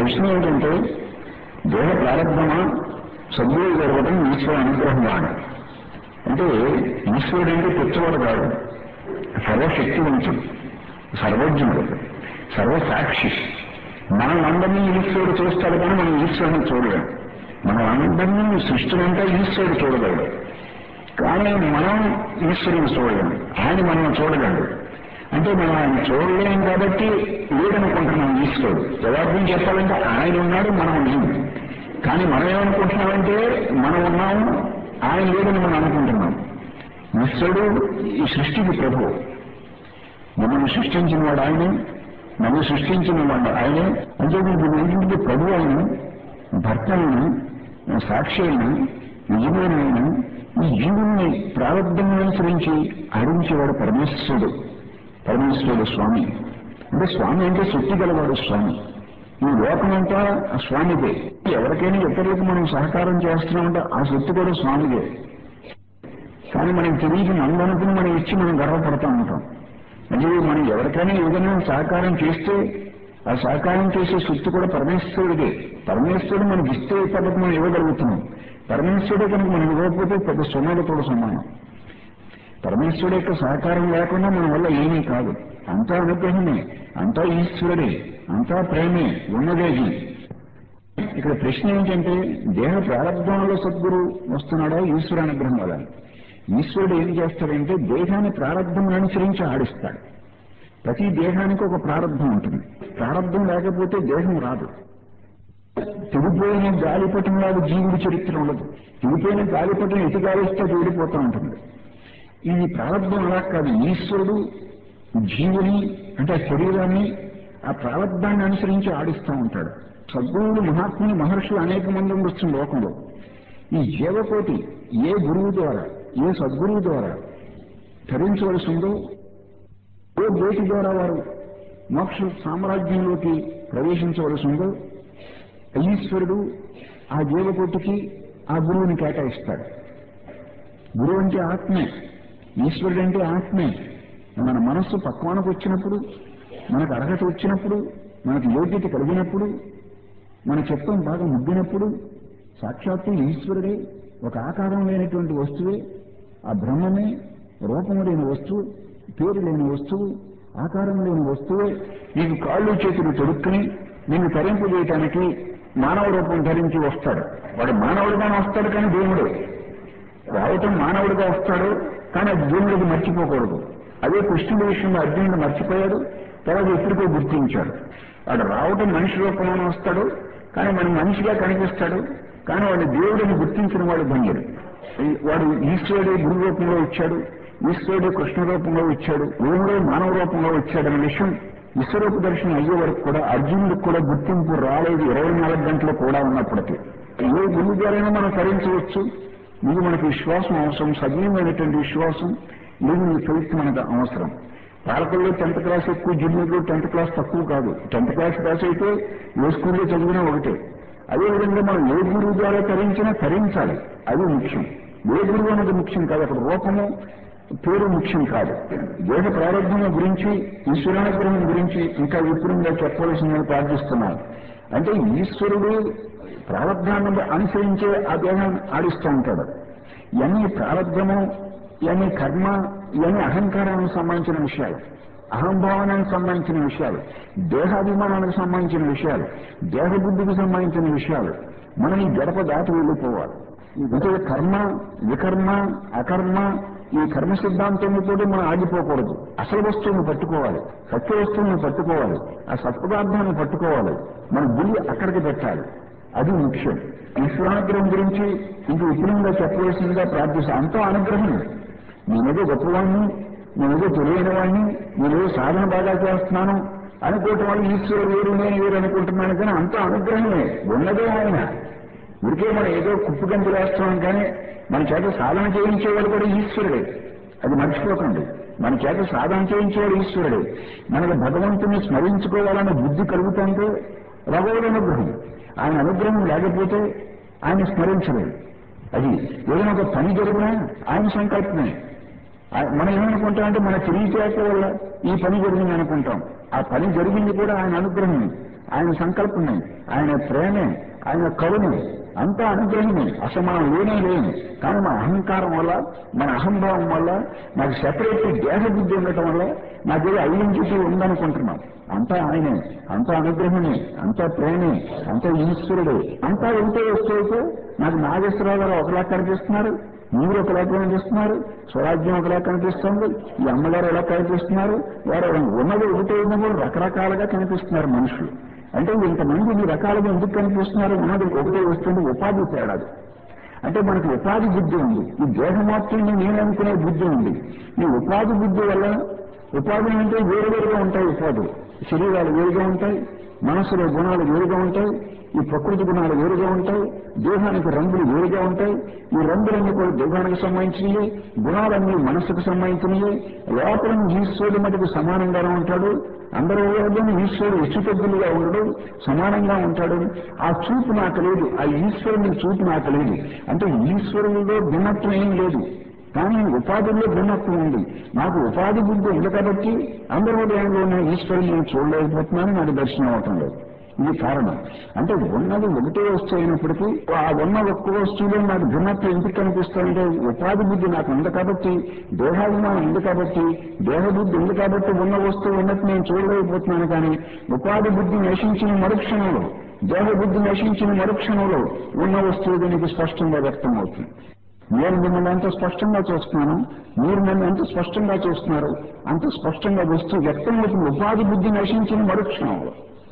ప్రశ్న ఏంటంటే దేహ ప్రారంభమా సద్గురు జరగడం ఈశ్వర అనుగ్రహమా అని అంటే ఈశ్వరుడు అంటే పిచ్చవాడు కాదు సర్వశక్తివంతుడు సర్వజ్ఞుడు సర్వసాక్షి మనం అందరినీ ఈశ్వరుడు చూస్తాడు కానీ మనం ఈశ్వరుని చూడలేం మనం అందరినీ సృష్టినంతా ఈశ్వరుడు చూడగలడు కానీ మనం ఈశ్వరుని చూడలేము ఆయన మనం చూడగలడు అంటే మనం ఆయన చూడలేం కాబట్టి లేదనుకుంటున్నాం ఈశ్వరుడు యథార్థం చెప్పాలంటే ఆయన ఉన్నాడు మనం లేము కానీ మనం ఏమనుకుంటున్నామంటే మనం ఉన్నాము ఆయన లేదని మనం అనుకుంటున్నాం ఈశ్వరుడు ఈ సృష్టికి ప్రభువు మిమ్మల్ని సృష్టించిన వాడు ఆయనే నన్ను సృష్టించిన వాడు ఆయనే అంటే మీకు ఏంటంటే ప్రభు అయిన భర్త అయిన సాక్షి అయిన నిజమైన ఆయన ఈ జీవుణ్ణి ప్రారంభం అనుసరించి ఆడించేవాడు పరమేశ్వరుడు పరమేశ్వరుడు స్వామి అంటే స్వామి అంటే శక్తి గలవాడు స్వామి ఈ లోకమంతా ఆ స్వామిదే ఎవరికైనా ఇతరులకు మనం సహకారం చేస్తున్నామంటే ఆ శక్తి కూడా స్వామిదే కానీ మనకి తెలియక నందనుకుని మనం ఇచ్చి మనం గర్వపడతా ఉంటాం అంటే మనం ఎవరికైనా ఏదైనా సహకారం చేస్తే ఆ సహకారం చేసే శక్తి కూడా పరమేశ్వరుడిదే పరమేశ్వరుడు మనకి ఇస్తే ఇతరులకు మనం ఇవ్వగలుగుతున్నాం పరమేశ్వరుడే కనుక మనం ఇవ్వకపోతే పెద్ద సొమ్మలతో సమానం పరమేశ్వరుడు యొక్క సహకారం లేకుండా మన వల్ల ఏమీ కాదు అంతా అనుగ్రహమే అంతా ఈశ్వరుడే అంతా ప్రేమే ఉన్నదేది ఇక్కడ ప్రశ్న ఏంటంటే దేహ ప్రారంభంలో సద్గురు వస్తున్నాడా ఈశ్వర అనుగ్రహం వల్ల ఈశ్వరుడు ఏం చేస్తాడంటే దేహాన్ని ప్రారంభం అనుసరించి ఆడిస్తాడు ప్రతి దేహానికి ఒక ప్రారంభం ఉంటుంది ప్రారంభం లేకపోతే దేహం రాదు తెగిపోయిన గాలిపటంలాగా జీవుడి చరిత్ర ఉండదు తెగిపోయిన గాలిపటం ఎటు గాలిస్తే విడిపోతూ ఉంటుంది ఈ ప్రారంభం అలా కాదు ఈశ్వరుడు జీవుని అంటే ఆ శరీరాన్ని ఆ ప్రారంభాన్ని అనుసరించి ఆడిస్తూ ఉంటాడు సద్గురువులు మహాత్ములు మహర్షులు అనేక మంది ఉండొచ్చు లోకంలో ఈ జీవకోటి ఏ గురువు ద్వారా ఏ సద్గురువు ద్వారా ధరించవలసి ఉందో ఏ గేటి ద్వారా వారు మోక్ష సామ్రాజ్యంలోకి ప్రవేశించవలసి ఉందో ఈశ్వరుడు ఆ జీవకోటికి ఆ గురువుని కేటాయిస్తాడు గురువు అంటే ఆత్మే ఈశ్వరుడు అంటే ఆత్మే మన మనస్సు పక్వానికి వచ్చినప్పుడు మనకు అర్హత వచ్చినప్పుడు మనకు యోగ్యత కలిగినప్పుడు మన చిత్తం బాగా ముగ్గినప్పుడు సాక్షాత్తు ఈశ్వరుడే ఒక ఆకారం లేనటువంటి వస్తువే ఆ బ్రహ్మమే రూపము లేని వస్తువు పేరు లేని వస్తువు ఆకారం లేని వస్తువే నీకు కాళ్ళు చేతులు తొడుక్కుని నిన్ను తరింపజేయటానికి మానవ రూపం ధరించి వస్తాడు వాడు మానవుడిగానే వస్తాడు కానీ దేవుడే రావటం మానవుడిగా వస్తాడు కానీ అది దేవుడికి మర్చిపోకూడదు అదే కృష్ణుడి విషయంలో అర్జునుడు మర్చిపోయాడు తర్వాత ఎప్పటికో గుర్తించాడు వాడు రావటం మనిషి రూపంలోనే వస్తాడు కానీ మన మనిషిగా కనిపిస్తాడు కానీ వాడు దేవుడిని గుర్తించిన వాడు ధన్యుడు ఈ- వాడు ఈశ్వరుడే గురు రూపంలో వచ్చాడు ఈశ్వరుడే కృష్ణ రూపంలో వచ్చాడు దేవుడే మానవ రూపంలో వచ్చాడనే విషయం విశ్వరూప దర్శనం అయ్యే వరకు కూడా అర్జునుడికి కూడా గుర్తింపు రాలేదు ఇరవై నాలుగు గంటలు కూడా ఉన్నప్పటికీ ఏ గురువు ద్వారైనా మనం తరించవచ్చు ఇది మనకి విశ్వాసం అవసరం సజీవమైనటువంటి విశ్వాసం లేదు నీ ఫెయిత్ మనకు అవసరం పాలకుల్లో టెన్త్ క్లాస్ ఎక్కువ జూనియర్లో టెన్త్ క్లాస్ తక్కువ కాదు టెన్త్ క్లాస్ పాస్ అయితే ఏ స్కూల్లో చదివినా ఒకటే అదేవిధంగా మనం ఏ గురువు ద్వారా తరించినా తరించాలి అది ముఖ్యం ఏ గురువు అన్నది ముఖ్యం కాదు అక్కడ రూపము పేరు ముఖ్యం కాదు దేహ ప్రారంభం గురించి ఈశ్వరానుగ్రహం గురించి ఇంకా విపులంగా చెప్పవలసిందని ప్రార్థిస్తున్నాను అంటే ఈశ్వరుడు ప్రారంభాన్ని అనుసరించే ఆ దేహాన్ని ఆడిస్తూ ఉంటాడు ఇవన్నీ ప్రారంభము ఇవన్నీ కర్మ ఇవన్నీ అహంకారానికి సంబంధించిన విషయాలు అహంభావనానికి సంబంధించిన విషయాలు దేహాభిమానానికి సంబంధించిన విషయాలు దేహబుద్ధికి సంబంధించిన విషయాలు మనం ఈ గడప దాటి వెళ్ళిపోవాలి అంటే కర్మ వికర్మ అకర్మ ఈ కర్మ సిద్ధాంతంతో మనం ఆగిపోకూడదు అసలు వస్తువుని పట్టుకోవాలి సత్య వస్తువుని పట్టుకోవాలి ఆ సత్పదార్థాన్ని పట్టుకోవాలి మన గురి అక్కడికి పెట్టాలి అది ముఖ్యం ఈశ్వరానుగ్రహం గురించి ఇంక విపులంగా చెప్పవలసిందిగా ప్రార్థిస్తాను అంతా అనుగ్రహం నేనేదో గొప్పవాణ్ణి నేనేదో తెలియని వాడిని నేనేదో సాధన బాగా చేస్తున్నాను అనుకోవటం వల్ల ఈశ్వరుడు వేరు నేను వేరు అనుకుంటున్నాను కానీ అంతా అనుగ్రహమే ఉన్నదే ఆయన ఊరికే మనం ఏదో కుప్పగంతులు వేస్తున్నాం కానీ మన చేత సాధన చేయించేవాడు కూడా ఈశ్వరుడే అది మర్చిపోకండి మన చేత సాధన చేయించేవాడు ఈశ్వరుడే మనకు భగవంతుని స్మరించుకోవాలనే బుద్ధి కలుగుతుంటే భగవద్ అనుగ్రహం ఆయన అనుగ్రహం లేకపోతే ఆయన స్మరించలేదు అది ఏదైనా ఒక పని జరిగినా ఆయన సంకల్పమే ఆ- మనం ఏమనుకుంటామంటే మన తెలివితేటల వల్ల ఈ పని జరిగింది అనుకుంటాం ఆ పని జరిగింది కూడా ఆయన అనుగ్రహం ఆయన సంకల్పమే ఆయన ప్రేమే ఆయన కరుణే అంతా అనుగ్రహమే అసలు మనం లేనే లేము కానీ మన అహంకారం వల్ల మన అహంభావం వల్ల నాకు సెపరేట్ దేహ బుద్ధి ఉండటం వల్ల నాకు ఏదో ఐడెంటిటీ ఉందనుకుంటున్నాం అంతా ఆయనే అంతా అనుగ్రహమే అంతా ప్రేమే అంతా ఈశ్వరుడే అంతా ఉంటే వస్తే నాకు నాగేశ్వరరావు గారు ఒకలా కనిపిస్తున్నారు మీరు ఒకలా కనిపిస్తున్నారు స్వరాజ్యం ఒకలా కనిపిస్తుంది ఈ అమ్మగారు ఎలా కనిపిస్తున్నారు వారు ఉన్నది ఒకటే ఉన్నప్పుడు రకరకాలుగా కనిపిస్తున్నారు మనుషులు అంటే ఇంతమంది ఈ రకాలుగా ఎందుకు కనిపిస్తున్నారు ఉన్నది ఒకటే వస్తుంది ఉపాధి తేడాది అంటే మనకు ఉపాధి బుద్ధి ఉంది ఈ దేహమాత్రుని నేను అనుకునే బుద్ధి ఉంది ఈ ఉపాధి బుద్ధి వల్ల ఉపాధి అంటే వేరువేరుగా ఉంటాయి ఉపాధి శరీరాలు వేరుగా ఉంటాయి మనసులో గుణాలు వేరుగా ఉంటాయి ఈ ప్రకృతి గుణాలు వేరుగా ఉంటాయి దేహానికి రంగులు వేరుగా ఉంటాయి ఈ రంగులన్నీ కూడా దేహానికి సంబంధించినవి గుణాలన్నీ మనసుకు సంబంధించినవి లోపల ఈశ్వరుడు మటుకు సమానంగానే ఉంటాడు అందరూ వర్గం ఈశ్వరుడు హెచ్చుతగ్గులుగా ఉండడు సమానంగా ఉంటాడు ఆ చూపు నాకు లేదు ఆ ఈశ్వరుని చూపు నాకు లేదు అంటే ఈశ్వరునిలో భిన్నత్వం ఏం లేదు కానీ ఉపాధిలో భిన్నత్వం ఉంది నాకు ఉపాధి బుద్ధి ఉంది కాబట్టి అందరి హృదయంలో ఉన్న ఈశ్వరుని నేను చూడలేకపోతున్నాను నాకు దర్శనం అవటం లేదు ఇది కారణం అంటే ఉన్నది ఒకటే వస్తువు అయినప్పటికీ ఆ ఉన్న ఒక్క వస్తువులో నాకు భిన్నత్వం ఎందుకు కనిపిస్తుందంటే ఉపాధి బుద్ధి నాకు ఉంది కాబట్టి దేహాభిమానం ఉంది కాబట్టి దేహబుద్ధి ఉంది కాబట్టి ఉన్న వస్తువు ఉన్నట్టు నేను చూడలేకపోతున్నాను కానీ ఉపాధి బుద్ధి నశించిన మరుక్షణంలో దేహబుద్ధి నశించిన మరుక్షణంలో ఉన్న వస్తువు దీనికి స్పష్టంగా వ్యక్తమవుతుంది నేను మిమ్మల్ని ఎంత స్పష్టంగా చూస్తున్నాను మీరు నన్ను ఎంత స్పష్టంగా చూస్తున్నారు అంత స్పష్టంగా వస్తువు వ్యక్తమవుతుంది ఉపాధి బుద్ధి నశించిన మరుక్షణంలో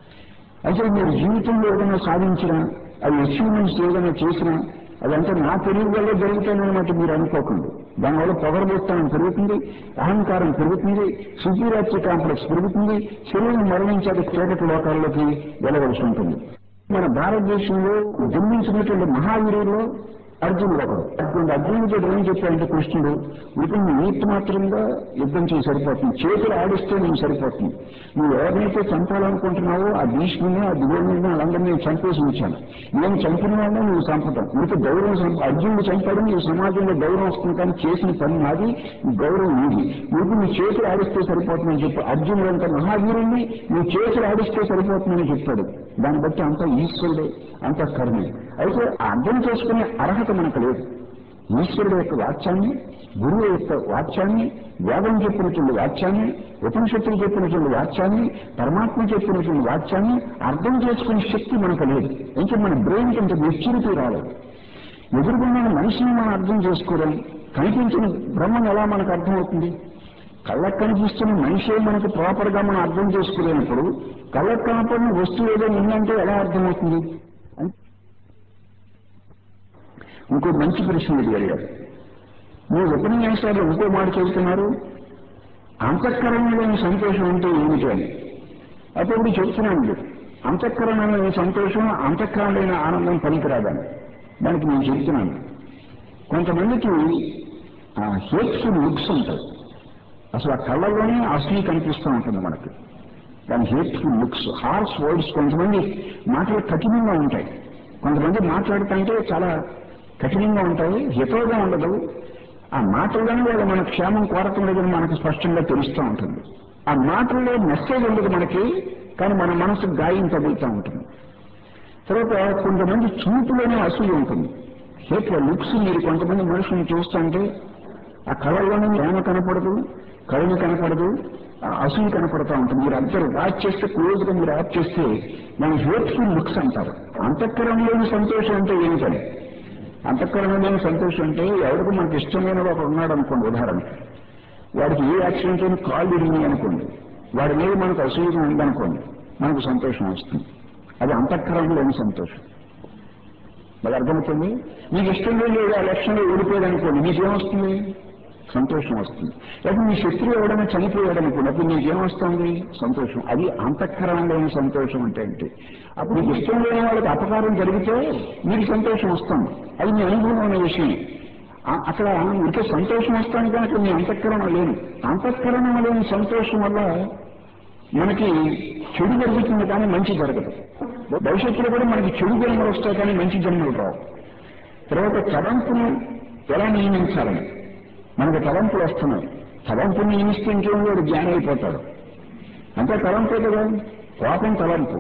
అయితే మీరు జీవితంలో ఏదైనా సాధించినా అది అచీవ్మెంట్స్ ఏదైనా చేసినా అదంతా నా తెలివి వల్ల జరుగుతాయన్నమాట మీరు అనుకోకండి దానివల్ల పొగరబోత్తానం పెరుగుతుంది అహంకారం పెరుగుతుంది సుపీరియారిటీ కాంప్లెక్స్ పెరుగుతుంది శరీరం మరణించాక చీకటి లోకాల్లోకి వెళ్ళవలసి ఉంటుంది మన భారతదేశంలో జన్మించినటువంటి మహావీరుల్లో అర్జునుడు ఒకడు అర్జునుడు అర్జునుడితో ఏం చెప్పాడంటే కృష్ణుడు ఇప్పుడు నీ నీతి మాత్రంగా యుద్ధం చేసి సరిపోతుంది చేతులు ఆడిస్తే నేను సరిపోతుంది నువ్వు ఎవరినైతే చంపాలనుకుంటున్నావో ఆ భీష్ముని ఆ దిగోని వాళ్ళందరినీ నేను చంపేసి ఉంచాను నేను చంపిన వాళ్ళనే నువ్వు చంపటం నీకు గౌరవం సం- అర్జునుడు చంపడం ఈ సమాజంలో గౌరవం వస్తుంది కానీ చేసిన పని నాది ఈ గౌరవం నీది నువ్వు నీ చేతులు ఆడిస్తే సరిపోతుందని చెప్పి అర్జునుడు అంత మహావీరుణ్ణి నువ్వు చేతులు ఆడిస్తే సరిపోతుందని చెప్పాడు దాన్ని బట్టి అంత ఈశ్వరుడే అంత కర్మే అయితే అర్థం చేసుకునే అర్హత మనకు లేదు ఈశ్వరుడు యొక్క వాక్యాన్ని గురువు యొక్క వాక్యాన్ని వేదం చెప్పినటువంటి వాక్యాన్ని ఉపనిషత్తులు చెప్పినటువంటి వాక్యాన్ని పరమాత్మ చెప్పినటువంటి వాక్యాన్ని అర్థం చేసుకునే శక్తి మనకు లేదు ఇంకా మన బ్రెయిన్ ఇంత మెచ్యూరిటీ రాలేదు ఎదురుగున్న మనిషిని మనం అర్థం చేసుకోవడం కనిపించిన బ్రహ్మం ఎలా మనకు అర్థమవుతుంది కళ్ళకు కనిపిస్తున్న మనిషే మనకు ప్రాపర్ గా మనం అర్థం చేసుకోలేనప్పుడు కళ్ళకు కనపడిన వస్తువు ఏదో ఉందంటే ఎలా అర్థమవుతుంది అంటే ఇంకో మంచి ప్రశ్న ఇది అడిగారు మీ ఉపన్యాసాలు ఇంకో మాట చెబుతున్నారు అంతఃకరణలోని సంతోషం అంటే ఏమిటి అని అప్పుడు చెప్తున్నాను అంతఃకరణలోని సంతోషం అంతఃకరణమైన ఆనందం పనికిరాదని దానికి నేను చెప్తున్నాను కొంతమందికి హేట్ఫుల్ లుక్స్ ఉంటాయి అసలు ఆ కళ్ళలోనే అసలు కనిపిస్తూ ఉంటుంది మనకి దాని హేట్ఫుల్ లుక్స్ హార్స్ వర్డ్స్ కొంతమంది మాటలు కఠినంగా ఉంటాయి కొంతమంది మాట్లాడుతుంటే చాలా కఠినంగా ఉంటాయి హితవుగా ఉండదు ఆ మాటల్లోనే వాళ్ళు మన క్షేమం కోరటం లేదని మనకు స్పష్టంగా తెలుస్తూ ఉంటుంది ఆ మాటల్లో మెసేజ్ ఉండదు మనకి కానీ మన మనసుకు గాయం తగులుతూ ఉంటుంది తర్వాత కొంతమంది చూపులోనే అసూయ ఉంటుంది హేట్ల లుక్స్ మీరు కొంతమంది మనుషుల్ని చూస్తుంటే ఆ కళల్లోనే ప్రేమ కనపడదు కరుణ కనపడదు ఆ అసూయ కనపడుతూ ఉంటుంది మీరు అందరూ వాచ్ చేస్తే క్లోజ్ గా మీరు ఆఫ్ చేస్తే దాని హేట్ఫుల్ లుక్స్ అంటారు అంతఃకరణలోని సంతోషం అంటే ఏమిటని అంతఃకరణలోని సంతోషం అంటే ఎవరికి మనకి ఇష్టమైన ఒకడు ఉన్నాడు అనుకోండి ఉదాహరణకి వాడికి ఏ యాక్సిడెంట్ అయినా కాళ్ళు ఇరిగి అనుకోండి వాడి మీద మనకు అసూయగా ఉందనుకోండి మనకు సంతోషం వస్తుంది అది అంతఃకరణలోని సంతోషం మరి అర్థమవుతుంది మీకు ఇష్టం లేదు ఆ లక్ష్యంలో ఓడిపోయాడు అనుకోండి మీకేమొస్తుంది సంతోషం వస్తుంది లేకపోతే మీ శత్రువు ఎవడైనా చనిపోయాడు అనుకోండి అప్పుడు మీకేమొస్తుంది సంతోషం అది అంతఃకరణలోని సంతోషం అంటే ఏంటి అప్పుడు మీకు ఇష్టం లేని వాళ్ళకి అపకారం జరిగితే మీకు సంతోషం వస్తుంది అది మీ అనుభవం అనే విషయం ఆ- అక్కడ ఇంకే సంతోషం వస్తాను కనుక మీ అంతఃకరణ లేని అంతఃకరణ లేని సంతోషం వల్ల మనకి చెడు జరుగుతుంది కానీ మంచి జరగదు భవిష్యత్తులో కూడా మనకి చెడు జన్మలు వస్తాయి కానీ మంచి జన్మలు రావు తర్వాత తలంపును ఎలా నియమించాలని మనకు తలంపులు వస్తున్నాయి తలంపుని నియమిస్తే ఇంకేం వాడు జ్ఞానం అయిపోతాడు అంతే తలంపే కదా కోపం తలంపు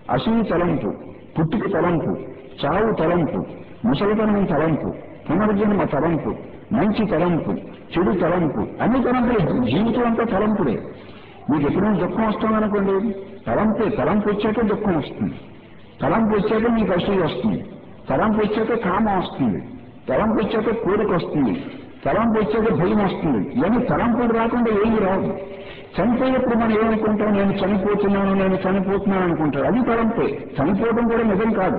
అసూయి తలంపు పుట్టుక తలంపు చావు తలంపు ముసలితనం తలంపు పునర్జన్మ తలంపు మంచి తలంపు చెడు తలంపు అన్ని తలంపులే జీవితం అంతా తలంపులే మీకు ఎప్పుడైనా దుఃఖం వస్తుందనుకోండి తలంపే తలంపు వచ్చాక దుఃఖం వస్తుంది తలంపు వచ్చాక మీకు అసూయ వస్తుంది తలంపు వచ్చాక కామం వస్తుంది తలంపు వచ్చాక కోరిక వస్తుంది తలంపు వచ్చాక భయం వస్తుంది ఇవన్నీ తలంపులు రాకుండా ఏమీ రాదు చనిపోయేప్పుడు మనం ఏమనుకుంటాం నేను చనిపోతున్నాను నేను చనిపోతున్నాను అనుకుంటాడు అది తలంపే చనిపోవడం కూడా నిజం కాదు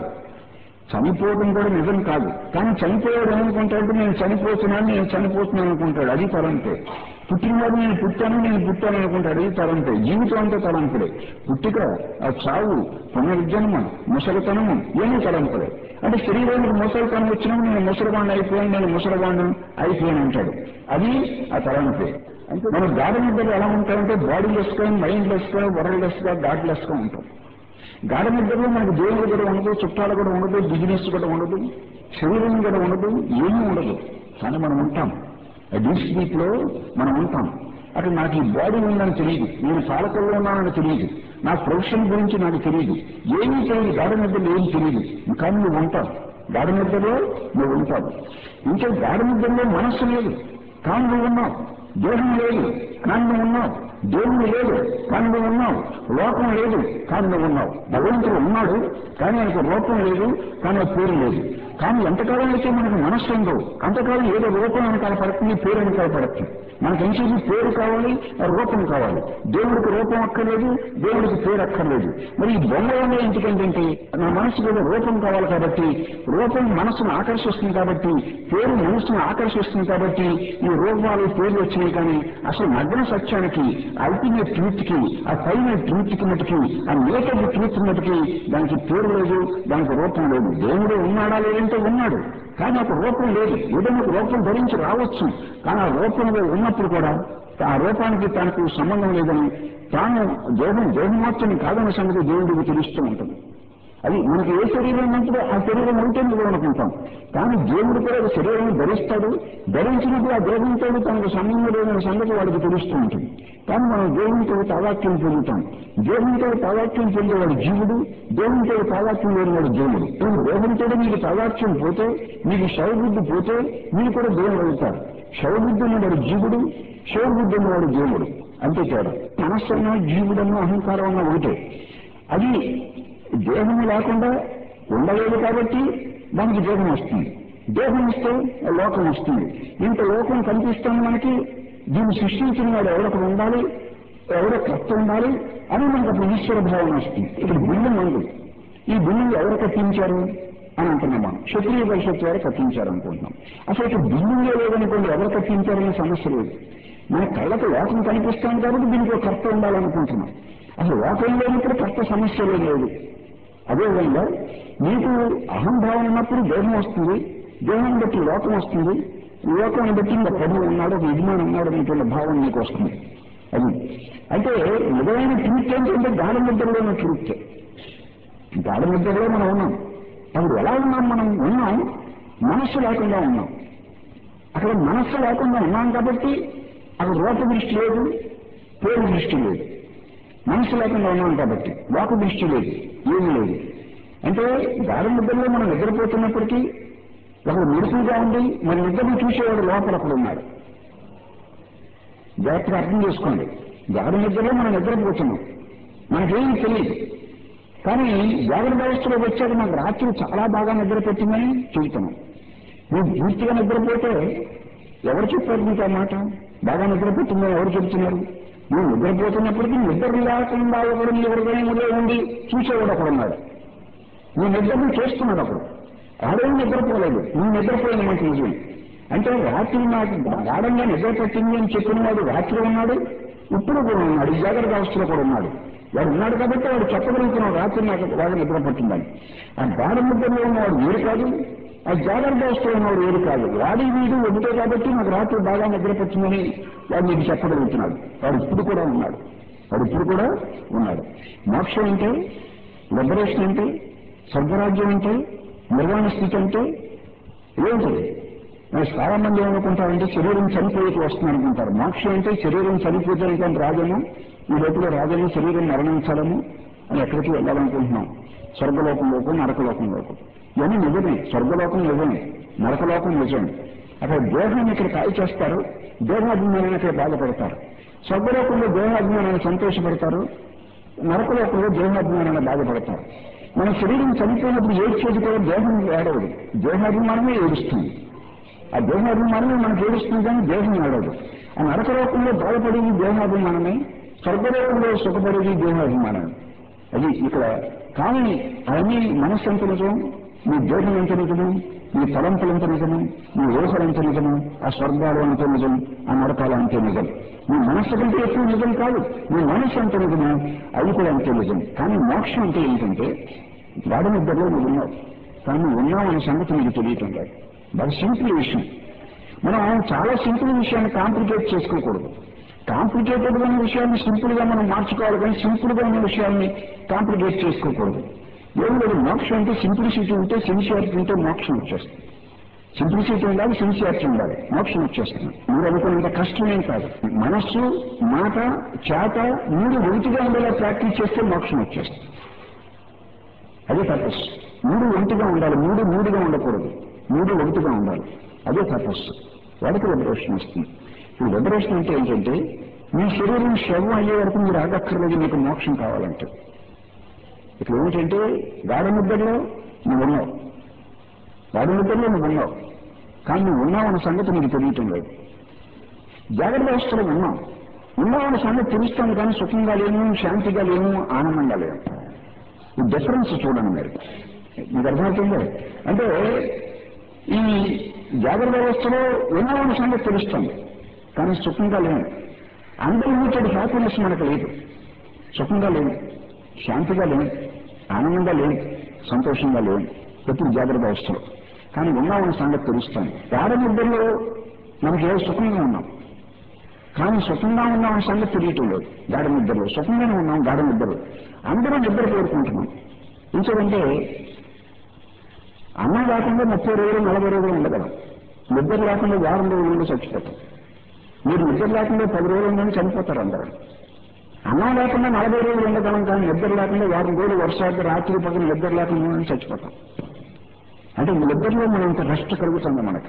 చనిపోవడం కూడా నిజం కాదు కానీ చనిపోయాడు ఏమనుకుంటాడు నేను చనిపోతున్నాను నేను చనిపోతున్నాను అనుకుంటాడు అది తలంపే పుట్టినవాడు నేను పుట్టాను నేను పుట్టాను అనుకుంటాడు అది తలంపే జీవితం అంతా తలంపుడే పుట్టిక ఆ చావు పునర్జన్మ ముసలితనము ఇవన్నీ తలంపులే అంటే శరీరానికి ముసలితనం వచ్చినప్పుడు నేను ముసలివాడిని అయిపోయాను నేను ముసలివాడిని అయిపోయాను అంటాడు అది ఆ తలంపే అంటే మన గాఢ నిద్రలు ఎలా ఉంటాయంటే బాడీ లెస్ గా మైండ్ లెస్ గా వరల్డ్ లెస్ గా గాడ్ లెస్ గా ఉంటాం గాఢ నిద్రలో మనకు దేవుడు కూడా ఉండదు చుట్టాలు కూడా ఉండదు బిజినెస్ కూడా ఉండదు శరీరం కూడా ఉండదు ఏమీ ఉండదు కానీ మనం ఉంటాం డీప్ స్లీప్ లో మనం ఉంటాం అక్కడ నాకు ఈ బాడీ ఉందని తెలియదు నేను పాలకుల్లో ఉన్నానని తెలియదు నా ప్రొఫెషన్ గురించి నాకు తెలియదు ఏమీ తెలియదు గాఢ నిద్రలో ఏమీ తెలియదు కానీ నువ్వు ఉంటావు గాఢ నిద్రలో నువ్వు ఉంటావు ఇంకా గాఢ నిద్రలో మనస్సు లేదు కానీ నువ్వు ఉన్నావు దేహం లేదు కానీ నువ్వు ఉన్నావు దేవుడు లేదు కానీ నువ్వు ఉన్నావు లోకం లేదు కానీ నువ్వు ఉన్నావు భగవంతుడు ఉన్నాడు కానీ ఆయనకు రూపం లేదు కానీ ఆ పేరు లేదు కానీ ఎంతకాలం అయితే మనకు మనస్సు ఉందో అంతకాలం ఏదో రూపం వెనకాల పడుతుంది పేరు వెనకాల పడుతుంది మనకి ఎంచేది పేరు కావాలి ఆ రూపం కావాలి దేవుడికి రూపం అక్కర్లేదు దేవుడికి పేరు అక్కర్లేదు మరి ఈ బొమ్మలోనే ఎందుకంటే నా మనసుకు ఏదో రూపం కావాలి కాబట్టి రూపం మనసును ఆకర్షిస్తుంది కాబట్టి పేరు మనసును ఆకర్షిస్తుంది కాబట్టి ఈ రూపాలు పేర్లు వచ్చినాయి కానీ అసలు నగ్న సత్యానికి అల్టిమేట్ ట్రూత్ కి ఆ ఫైనల్ ట్రూత్ కి మటుకి ఆ నేటెడ్ ట్రూత్ మటుకి దానికి పేరు లేదు దానికి రూపం లేదు దేవుడు ఉన్నాడా లేదంటే ఉన్నాడు కానీ ఒక రూపం లేదు ఏదైనా ఒక రూపం ధరించి రావచ్చు కానీ ఆ రూపంలో ఉన్నప్పుడు కూడా ఆ రూపానికి తనకు సంబంధం లేదని తాను దేహం దేహమాత్రం కాదన్న సంగతి దేవుడికి తెలుస్తూ ఉంటుంది అది మనకి ఏ శరీరం ఉన్నప్పుడు ఆ శరీరం ఉంటే నువ్వు అనుకుంటాం కానీ దేవుడు కూడా ఒక శరీరం ధరిస్తాడు ధరించినప్పుడు ఆ దేహంతో తనకు సంబంధం లేదన్న సంగతి వాడికి తెలుస్తూ ఉంటుంది కానీ మనం దేవునితో తావాక్యం పొందుతాం దేవునితో తావాక్యం పొందేవాడు జీవుడు దేవునితో తావాక్యం లేనివాడు దేవుడు ఇప్పుడు దేహంతో మీకు తావాక్యం పోతే మీకు శవబుద్ధి పోతే మీరు కూడా దేవుడు అవుతారు శవబుద్ధి ఉన్నవాడు జీవుడు శవబుద్ధి ఉన్నవాడు దేవుడు అంతే తేడా మనస్సన్నా జీవుడన్నా అహంకారం అన్నా ఒకటే అది దేహం లేకుండా ఉండలేదు కాబట్టి దానికి దేహం వస్తుంది దేహం వస్తే లోకం వస్తుంది ఇంత లోకం కనిపిస్తుంది మనకి దీన్ని సృష్టించిన వాడు ఎవరొకరు ఉండాలి ఎవరో కర్త ఉండాలి అని మనకు అప్పుడు ఈశ్వర భావన వస్తుంది ఇక్కడ బిల్డింగ్ ఉంది ఈ బిల్డింగ్ ఎవరు కట్టించారు అని అంటున్నాం మనం క్షత్రియ పరిషత్ వారు కట్టించారు అనుకుంటున్నాం అసలు ఇక్కడ బిల్డింగే లేదనుకోండి ఎవరు కట్టించారనే సమస్య లేదు మన కళ్ళకు లోకం కనిపిస్తాం కాబట్టి దీనికి ఒక కర్త ఉండాలనుకుంటున్నాం అసలు లోకం లేనప్పుడు కర్త సమస్య లేదు అదేవిధంగా మీకు అహంభావం ఉన్నప్పుడు దేహం వస్తుంది దేహాన్ని బట్టి లోకం వస్తుంది లోకాన్ని బట్టి ఇంకా ప్రభు ఉన్నాడు ఒక యజమాని ఉన్నాడు అనేటువంటి భావం మీకు వస్తుంది అది అయితే నిజమైన ట్రూత్ ఏంటంటే గాఢ నిద్రలో ఉన్న ట్రూత్ గాఢ నిద్రలో మనం ఉన్నాం అప్పుడు ఎలా ఉన్నాం మనం ఉన్నాం మనస్సు లేకుండా ఉన్నాం అక్కడ మనస్సు లేకుండా ఉన్నాం కాబట్టి అక్కడ రూప దృష్టి లేదు పేరు దృష్టి లేదు మనసు లేకుండా ఉన్నాం కాబట్టి లోక దృష్టి లేదు ఏమీ లేదు అంటే గాఢ నిద్రలో మనం నిద్రపోతున్నప్పటికీ ఒకడు మెరుపుగా ఉండి మన నిద్రను చూసేవాడు లోపల ఒకడు ఉన్నాడు జాగ్రత్తగా అర్థం చేసుకోండి గాఢ నిద్రలో మనం నిద్రపోతున్నాం మనకేమీ తెలియదు కానీ జాగ్రత్త వ్యవస్థలోకి వచ్చాక నాకు రాత్రి చాలా బాగా నిద్ర పెట్టిందని చెబుతున్నాం నువ్వు పూర్తిగా నిద్రపోతే ఎవరు చెప్పారు నీకు ఆ మాట బాగా నిద్రపోతుందని ఎవరు చెబుతున్నారు నువ్వు నిద్రపోతున్నప్పటికీ నిద్ర లేకుండా ఒకడు నీ హృదయంలో ఉండి చూసేవాడు ఒకడు ఉన్నాడు నీ నిద్రను చేస్తున్నాడు అప్పుడు ఆడేం నిద్రపోలేదు నువ్వు నిద్రపోయిన మాట నిజం అంటే రాత్రి నాకు గాఢంగా నిద్ర పట్టింది అని చెప్పిన వాడు రాత్రి ఉన్నాడు ఇప్పుడు కూడా ఉన్నాడు ఈ జాగ్రత్త అవస్థలో కూడా ఉన్నాడు వాడు ఉన్నాడు కాబట్టి వాడు చెప్పగలుగుతున్నాడు రాత్రి నాకు బాగా నిద్ర పట్టిందని ఆ గాఢ నిద్రలో ఉన్నవాడు వీడు కాదు ఆ జాగ్రత్త అవస్థలో ఉన్నవాడు వీడు కాదు వాడి వీడు ఒకటే కాబట్టి నాకు రాత్రి బాగా నిద్ర పట్టిందని వాడు నీకు చెప్పగలుగుతున్నాడు వాడు ఇప్పుడు కూడా ఉన్నాడు వాడు ఇప్పుడు కూడా ఉన్నాడు మోక్షం అంటే లిబరేషన్ అంటే స్వర్గరాజ్యం అంటే నిర్వాణ స్థితి అంటే ఏంటి మరి చాలా మంది ఏమనుకుంటారంటే శరీరం చనిపోయేకి వస్తుంది అనుకుంటారు మోక్షం అంటే శరీరం చనిపోతే కానీ రాదేమో ఈ లోపల రాజని శరీరం మరణించాలని అని ఎక్కడికి వెళ్ళాలనుకుంటున్నాం స్వర్గలోకంలోకి నరకలోకంలోకి ఇవన్నీ నిజమే స్వర్గలోకం నిజమే నరకలోకం నిజమే అక్కడ దేహాన్ని ఇక్కడ కాయ చేస్తారు దేహాభిమానాన్ని ఇక్కడ బాధపడతారు స్వర్గలోకంలో దేహాభిమానాన్ని సంతోషపడతారు నరకలోకంలో దేహాభిమానాన్ని బాధపడతారు మన శరీరం చనిపోయినప్పుడు ఏడ్చేది కూడా దేహం ఏడవదు దేహాభిమానమే ఏడుస్తుంది ఆ దేహాభిమానమే మనకు ఏడుస్తుంది కానీ దేహం ఏడవదు ఆ నరకలోకంలో బాధపడేది దేహాభిమానమే స్వర్గలోకంలో సుఖపడేది దేహాభిమానమే అది ఇక్కడ కానీ అవన్నీ మనస్సు ఎంత నిజం మీ దేహం ఎంత నిజము మీ తలంపులు ఎంత నిజము మీ ఊహలు ఎంత నిజము ఆ స్వర్గాలు అంత నిజం ఆ నరకాలు అంతే నిజం మీ మనస్సు కంటే ఎక్కువ నిజం కాదు మీ మనస్సు ఎంత నిజము అది కూడా అంతే నిజం కానీ మోక్షం అంటే ఏంటంటే గాఢ నిద్రలో నువ్వు ఉన్నావు కానీ నువ్వు ఉన్నావు అనే సంగతి నీకు తెలియటం లేదు బాగా సింపుల్ విషయం మనం చాలా సింపుల్ విషయాన్ని కాంప్లికేట్ చేసుకోకూడదు కాంప్లికేటెడ్ ఉన్న విషయాన్ని సింపుల్ గా మనం మార్చుకోవాలి కానీ సింపుల్ గా ఉన్న విషయాన్ని కాంప్లికేట్ చేసుకోకూడదు ఏం లేదు మోక్షం అంటే సింప్లిసిటీ ఉంటే సిన్సియారిటీ ఉంటే మోక్షం వచ్చేస్తుంది సింప్లిసిటీ ఉండాలి సిన్సియారిటీ ఉండాలి మోక్షం వచ్చేస్తుంది మీరు అనుకున్నంత కష్టమేం కాదు మనస్సు మాట చేత మూడు ఒంటిగా ఉండేలా ప్రాక్టీస్ చేస్తే మోక్షం వచ్చేస్తుంది అదే తపస్సు మూడు ఒంటిగా ఉండాలి మూడు మూడుగా ఉండకూడదు మూడు ఒకటిగా ఉండాలి అదే తపస్సు వాడికి లిబరేషన్ వస్తుంది ఇప్పుడు లిబరేషన్ అంటే ఏంటంటే మీ శరీరం శవం అయ్యే వరకు మీరు ఆగక్కర్లేదు మీకు మోక్షం కావాలంటే ఇక్కడ ఏమిటంటే గాఢ నిద్రలో నువ్వు ఉన్నావు గాఢ నిద్రలో నువ్వు ఉన్నావు కానీ నువ్వు ఉన్నావు అన్న సంగతి నీకు తెలియటం లేదు జాగ్రత్త అవస్థలో ఉన్నావు ఉన్నావు అన్న సంగతి తెలుస్తాను కానీ సుఖంగా లేము శాంతిగా లేము ఆనందంగా లేము ఈ డిఫరెన్స్ చూడండి మీరు మీకు అర్థమవుతుంది అంటే ఈ జాగ్రత్త వ్యవస్థలో ఉన్నామన్న సంగతి తెలుస్తుంది కానీ సుఖంగా లేము అన్లిమిటెడ్ హ్యాపీనెస్ మనకు లేదు సుఖంగా లేము శాంతిగా లేము ఆనందంగా లేము సంతోషంగా లేము ఎప్పుడు జాగ్రత్త అవస్థలో కానీ ఉన్నామన్న సంగతి తెలుస్తాను గాఢ నిద్రలో మనకి ఏ సుఖంగా ఉన్నాం కానీ సుఖంగా ఉన్నాం సంగతి తెలియటం లేదు గాఢ నిద్రలో సుఖంగానే ఉన్నాం గాఢ నిద్రలో అందరూ నిద్ర కోరుకుంటున్నాం ఎందుకంటే అన్నం లేకుండా ముప్పై రోజులు నలభై రోజులు ఉండగలం నిద్ర లేకుండా వారం రోజులు ఉండి చచ్చిపోతాం మీరు నిద్ర లేకుండా పది రోజులు ఉందని చనిపోతారు అందరూ అన్నం లేకుండా నలభై రోజులు ఉండగలం కానీ నిద్ర లేకుండా వారం రోజులు వర్షాలు రాత్రి పక్కన నిద్ర లేకుండా ఉండి చచ్చిపోతాం అంటే నిద్రలో మనం ఇంత రెస్ట్ కలుగుతుంది మనకి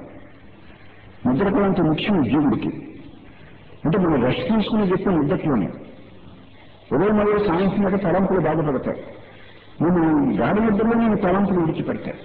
నిద్రకు అంత ముఖ్యం జీవుడికి అంటే మనం రెస్ట్ తీసుకుని చెప్పిన నిద్రలోనే ఉదయం మరియు సాయంత్రం మీద తలంపులు బాధపడతాయి నేను గాడి నిద్రలో నేను తలంపులు విడిచిపెడతాయి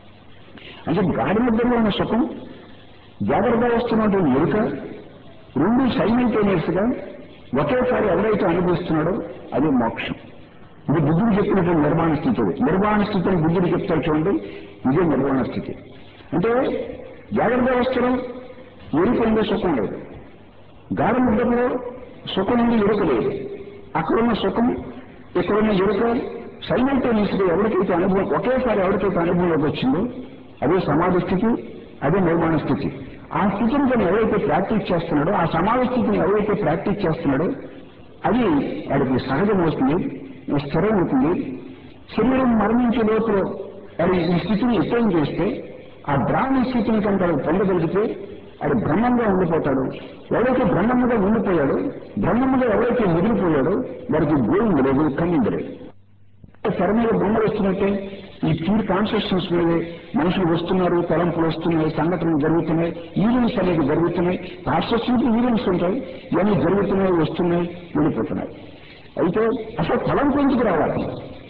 అంటే గాడి నిద్రలో ఉన్న సుఖం జాగ్రత్త వస్తున్నటువంటి ఎరుక రెండు సైమిల్టేనియస్ గా ఒకేసారి ఎవరైతే అనుభవిస్తున్నాడో అది మోక్షం ఇది బుద్ధుడు చెప్పినటువంటి నిర్మాణ స్థితి అది. నిర్మాణ స్థితిని బుద్ధుడు చెప్తాడు చూడండి ఇదే నిర్మాణ స్థితి అంటే జాగ్రత్త అవస్థలో ఎరుక ఉండే సుఖం లేదు గాఢ నిద్రలో సుఖం నుండి ఎరుక లేదు అక్కడున్న సుఖం ఇక్కడున్న ఎరుక సైమల్టేనియస్ గా ఎవరికైతే అనుభవం ఒకేసారి ఎవరికైతే అనుభవంలోకి వచ్చిందో అదే సమాధి స్థితి అదే నిర్మాణ స్థితి ఆ స్థితిని తను ఎవరైతే ప్రాక్టీస్ చేస్తున్నాడో ఆ సమాధి స్థితిని ఎవరైతే ప్రాక్టీస్ చేస్తున్నాడో అది వాడికి సహజం అవుతుంది స్థిరం అవుతుంది శరీరం మరణించే లోపల వాడు ఈ స్థితిని ఎట్టేం చేస్తే ఆ బ్రాహ్మణ స్థితిని కనుక వాడు పొందగలిగితే అది బ్రహ్మంగా ఉండిపోతాడు ఎవరైతే బ్రహ్మముగా ఉండిపోయాడో బ్రహ్మముగా ఎవరైతే మిగిలిపోయాడో వాడికి గోవింద లేదు కన్నింద లేదు తెర మీద బొమ్మలు వస్తున్నట్టే ఈ ప్యూర్ కాన్షియస్నెస్ మీదే మనుషులు వస్తున్నారు తలంపులు వస్తున్నాయి సంఘటనలు జరుగుతున్నాయి ఈవెంట్స్ అనేవి జరుగుతున్నాయి కాన్షియస్నెస్ ఈవెంట్స్ ఉంటాయి ఇవన్నీ జరుగుతున్నాయి వస్తున్నాయి వెళ్ళిపోతున్నాయి అయితే అసలు తలంపు ఎందుకు రావాలి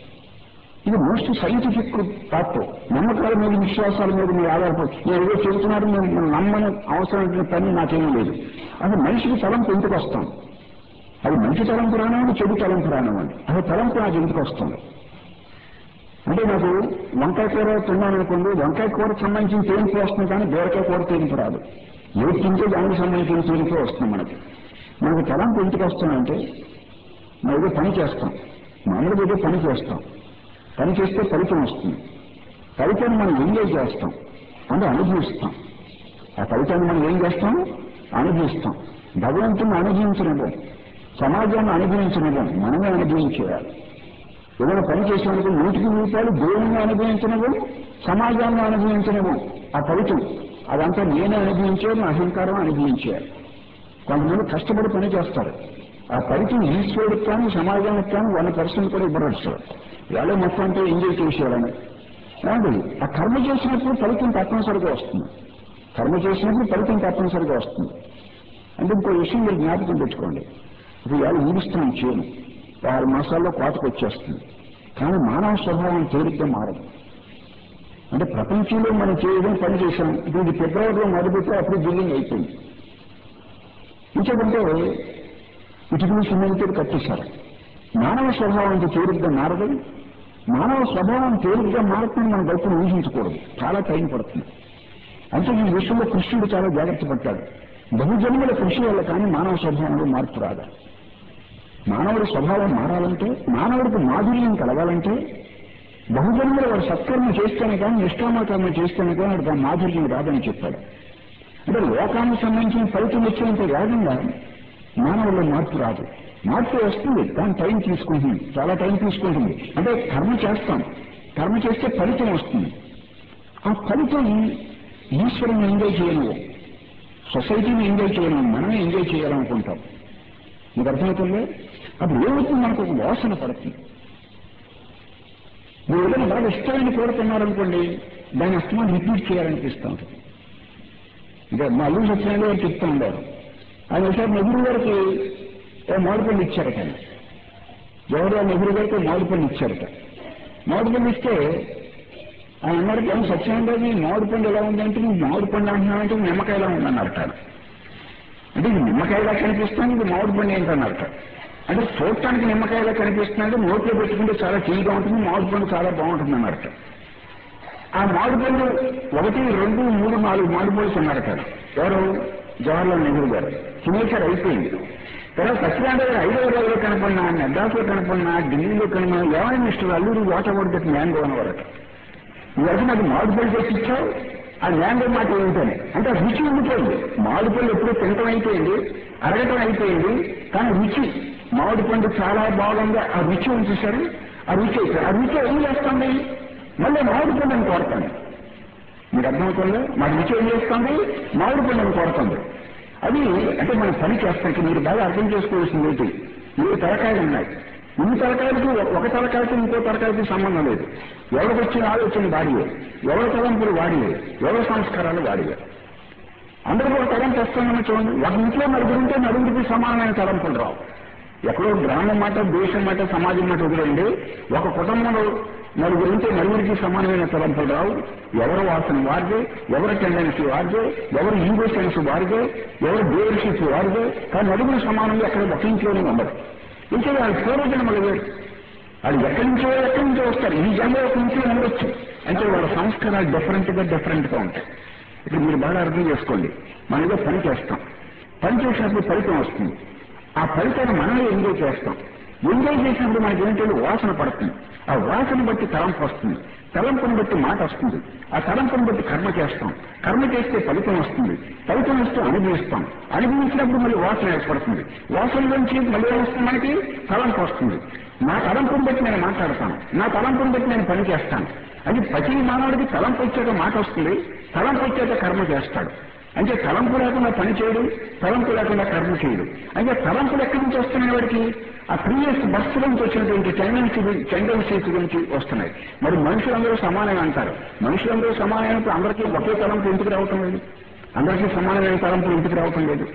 ఇది మోస్ట్ సైంటిఫిక్ థాట్ నమ్మకాల మీద విశ్వాసాల మీద మీరు ఆధారపడి నేను ఏదో చెబుతున్నారు నేను నేను నమ్మని అవసరమైన పని నాకేమీ లేదు అది మనిషికి తలంపు ఎందుకు వస్తాం అది మంచి తలంపు రానివ్వండి చెడు తలంపు రానివ్వండి అది తలంపు నాకు ఎందుకు వస్తుంది అంటే నాకు వంకాయ కూర తిన్నాను అనుకోండి వంకాయ కూరకు సంబంధించిన తేలింపు వస్తుంది కానీ బీరకాయ కూర తేలింపు రాదు ఏది తింటే దానికి సంబంధించిన తేలింపు వస్తుంది మనకి మనకు తలంపు ఎందుకు వస్తుందంటే మనం ఏదో పని చేస్తాం మామూలుగా ఏదో పని చేస్తాం పని చేస్తే ఫలితం వస్తుంది ఫలితాన్ని మనం ఎంజాయ్ చేస్తాం అంటే అనుభవిస్తాం ఆ ఫలితాన్ని మనం ఏం చేస్తాం అనుభవిస్తాం భగవంతుని అనుభవించనివ్వం సమాజాన్ని అనుభవించనివ్వం మనమే అనుభవించేయాలి ఏదైనా పని చేసినందుకు నూటికి రూపాయలు దేవుణ్ణి అనుభవించనివ్వం సమాజాన్ని అనుభవించనివ్వం ఆ ఫలితం అదంతా నేనే అనుభవించేది నా అహంకారం అనుభవించేయాలి కొంతమంది కష్టపడి పని చేస్తారు ఆ ఫలితం ఈశ్వరుడికి కానీ సమాజానికి కానీ వన్ పర్సెంట్ కూడా ఇవ్వవచ్చు ఎలా మొత్తం అంతా ఎంజాయ్ చేసేయాలని ఏమండి ఆ కర్మ చేసినప్పుడు ఫలితం తప్పనిసరిగా వస్తుంది కర్మ చేసినప్పుడు ఫలితం తప్పనిసరిగా వస్తుంది అంటే ఇంకో విషయం మీరు జ్ఞాపకం పెట్టుకోండి ఇప్పుడు ఇవాళ ఊడిస్తున్నాం చేయను ఆరు మాసాల్లో కోతకు వచ్చేస్తుంది కానీ మానవ స్వభావం తేలిగ్గా మారదు అంటే ప్రపంచంలో మనం చేయడం పని చేశాం ఇప్పుడు ఇది ఫిబ్రవరిలో మొదలుపెట్టి అప్పుడు బిల్డింగ్ అయిపోయింది ఇంకేదంటే ఇటుకలు సిమెంట్ కట్టేశారు మానవ స్వభావం అంత తేలిగ్గా మారదు మానవ స్వభావం తేలిగ్గా మారుతుంది మన గొప్పను ఊహించకూడదు చాలా టైం పడుతుంది అంటే ఈ విషయంలో కృష్ణుడు చాలా జాగ్రత్త పడ్డాడు బహుజన్మల కృషి వల్ల కానీ మానవ స్వభావంలో మార్పు రాదు మానవుడి స్వభావం మారాలంటే మానవుడికి మాధుర్యం కలగాలంటే బహుజన్మల వాడు సత్కర్మ చేస్తేనే కానీ నిష్కామకర్మ చేస్తేనే కానీ వాడికి ఆ మాధుర్యం రాదని చెప్పాడు అంటే లోకానికి సంబంధించిన ఫలితం వచ్చినంత వేగంగా మానవుల్లో మార్పు రాదు మార్పు వస్తుంది కానీ టైం తీసుకుంటుంది చాలా టైం తీసుకుంటుంది అంటే కర్మ చేస్తాం కర్మ చేస్తే ఫలితం వస్తుంది ఆ ఫలితం ఈశ్వరుని ఎంజాయ్ చేయను సొసైటీని ఎంజాయ్ చేయను మనమే ఎంజాయ్ చేయాలనుకుంటాం మీకు అర్థమవుతుంది అప్పుడు ఏమవుతుంది మనకు ఒక వాసన పడుతుంది మీరు ఏదైనా బాగా ఇష్టమైన కోరుతున్నారనుకోండి దాని అస్తమాన్ని రిపీట్ చేయాలనిపిస్తూ ఉంటుంది ఇంకా మా అల్లు సత్యనారాయణ గారు చెప్తూ ఉండారు ఆయన ఒకసారి నెహ్రూ గారికి ఓ మామిడిపల్లి ఇచ్చారట ఆయన జవహర్లాల్ నెహ్రూ గారికి మామిడిపల్లి ఇచ్చారట మామిడిపల్లి ఇస్తే ఆయన అన్నారు ఏం సత్యనారాయణ గారు మామిడిపండు ఎలా ఉందంటే నువ్వు మామిడిపండు అంటున్నావంటే నిమ్మకాయలా ఉందన్నారట ఆయన. అంటే ఇది నిమ్మకాయలా కనిపిస్తుంది ఇది మామిడిపండు ఏంటన్నారట అంటే చూడటానికి నిమ్మకాయలా కనిపిస్తున్నాడు నోట్లో పెట్టుకుంటే చాలా తీయగా ఉంటుంది మామిడిపండు చాలా బాగుంటుంది అన్నారట ఆ మామిడిపళ్ళు ఒకటి రెండు మూడు నాలుగు మామిడిపళ్ళు తిన్నారట ఎవరు జవహర్లాల్ నెహ్రూ గారు తినేసారు అయిపోయింది తర్వాత సత్యనారాయణ గారు ఐదో రోజులో కనపడినా మెడ్రాస్లో కనపడినా ఢిల్లీలో కనపడినా ఏమైనా మిస్టర్ అల్లూరు వాటర్ పడితే మ్యాంగో అనేవారట నువ్వు నాకు మామిడిపళ్ళు చేసి ఇచ్చావు ఆ మ్యాంగో మాట ఏమిటని అంటే ఆ రుచి ఉండిపోయింది మామిడిపళ్ళు ఎప్పుడూ తినటం అయిపోయింది అరగటం అయిపోయింది కానీ రుచి మామిడి పండు చాలా బాగుంది ఆ రుచి ఉంచేశారు ఆ రుచి అయిపోయింది ఆ రుచి ఏం చేస్తుంది మళ్ళీ మామిడి పండుని కోరుతుంది మీకు అర్థమవుతుంది మా రుచి ఏం చేస్తుంది మామిడి పండుని కోరుతుంది అది అంటే మనం పని చేస్తానికి మీరు బాగా అర్థం చేసుకోవాల్సింది ఏంటి మీరు తలకాయలు ఉన్నాయి ఇన్ని తలకాయలకి ఒక- ఒక తలకాయకి ఇంకో తలకాయకి సంబంధం లేదు ఎవరికి వచ్చిన ఆలోచన వాడియే ఎవరి తలంపులు వాడియే ఎవరి సంస్కారాలు వాడియే అందరూ ఒక తలంపు వస్తుందని చూడండి ఒక ఇంట్లో నలుగురు ఉంటే నలుగురికి సమానమైన తలంపులు రావు ఎక్కడో గ్రామం మాట దేశం మాట సమాజం మాట వదిలేండి ఒక కుటుంబంలో నలుగురు ఉంటే నలుగురికి సమానమైన తలంపులు రావు ఎవరి వాసన వారిదే ఎవరి టెండెన్సీ వారిదే ఎవరి ఈగో సెన్స్ వారిదే ఎవరి దేవర్షిప్ వారిదే కానీ నలుగురు సమానంగా ఎక్కడ ఒక ఇంట్లోనే ఉండదు ఇంకా వాళ్ళ పూర్వజన్మలు వేరు వాళ్ళు ఎక్కడి నుంచో ఎక్కడి నుంచో వస్తారు ఈ జన్మ ఒక ఇంట్లో ఉండొచ్చు అంటే వాళ్ళ సంస్కారాలు డిఫరెంట్ గా డిఫరెంట్ గా ఉంటాయి ఇప్పుడు మీరు బాగా అర్థం చేసుకోండి మనం ఏదో పని చేస్తాం పని చేసినప్పుడు ఫలితం వస్తుంది ఆ ఫలితాన్ని మనమే ఎంజాయ్ చేస్తాం ఎంజాయ్ చేసినప్పుడు మనకి ఏంటంటే వాసన పడుతుంది ఆ వాసన బట్టి తలంపు వస్తుంది తలంపుని బట్టి మాట వస్తుంది ఆ తలంపుని బట్టి కర్మ చేస్తాం కర్మ చేస్తే ఫలితం వస్తుంది ఫలితం వస్తే అనుభవిస్తాం అనుభవించినప్పుడు మళ్ళీ వాసన ఏర్పడుతుంది వాసన నుంచి మళ్ళీ ఏమొస్తుంది మనకి తలంపు వస్తుంది నా తలంపుని బట్టి నేను మాట్లాడతాను నా తలంపుని బట్టి నేను పని చేస్తాను అది ప్రతి మానవుడికి తలంపు వచ్చాక మాట వస్తుంది తలంపు వచ్చాక కర్మ చేస్తాడు అంటే తలంపు లేకుండా పని చేయడు తలంపు లేకుండా కర్మ చేయడు అంటే తలంపులు ఎక్కడి నుంచి వస్తున్నాయి వాడికి ఆ ప్రీవియస్ బర్త్ నుంచి వచ్చినటువంటి టెండెన్సీ టెండెన్సీస్ గురించి వస్తున్నాయి మరి మనుషులందరూ సమానమే అంటారు మనుషులందరూ సమానమైనప్పుడు అందరికీ ఒకే తలంపు ఎందుకు రావటం లేదు అందరికీ సమానమైన తలంపులు ఎందుకు రావటం లేదు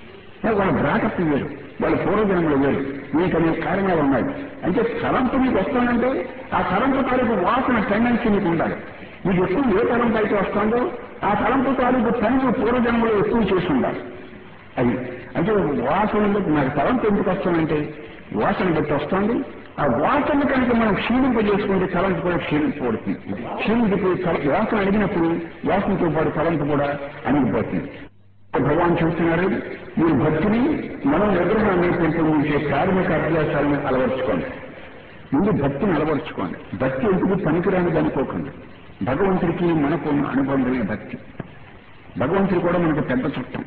ఏ వాళ్ళ బ్రాకప్ వేరు వాళ్ళ పూర్వజన్మలు వేరు మీకు అనేక కారణాలు ఉన్నాయి అంటే తలంపు మీకు వస్తుందంటే ఆ తలంపు తాలూకు వాసన టెండెన్సీ మీకు ఉండాలి మీకు ఎక్కువ ఏ తలంపు అయితే వస్తుందో ఆ తలంపు తాలూకు పని మీ పూర్వజన్మలో ఎక్కువ చేసి ఉండాలి అది అంటే వాసన బట్టి నాకు తలంపు ఎందుకు వస్తుందంటే వాసన బట్టి వస్తుంది ఆ వాసన కనుక మనం క్షీణింపజేసుకుంటే తలంపు కూడా క్షీణించబడుతుంది క్షీణించిపోయి తల- వాసన అడిగినప్పుడు వాసనతో పాటు తలంపు కూడా అణిగిపోతుంది భగవాన్ చెబుతున్నారు మీరు భక్తిని మనం నిగ్రహాన్ని పెంపొందించే ప్రాథమిక అభ్యాసాలను అలవర్చుకోండి ముందు భక్తిని అలవర్చుకోండి భక్తి ఎందుకు పనికిరానిది అనుకోకండి భగవంతుడికి మనకు ఉన్న అనుబంధమే భక్తి భగవంతుడు కూడా మనకు పెద్ద చుట్టం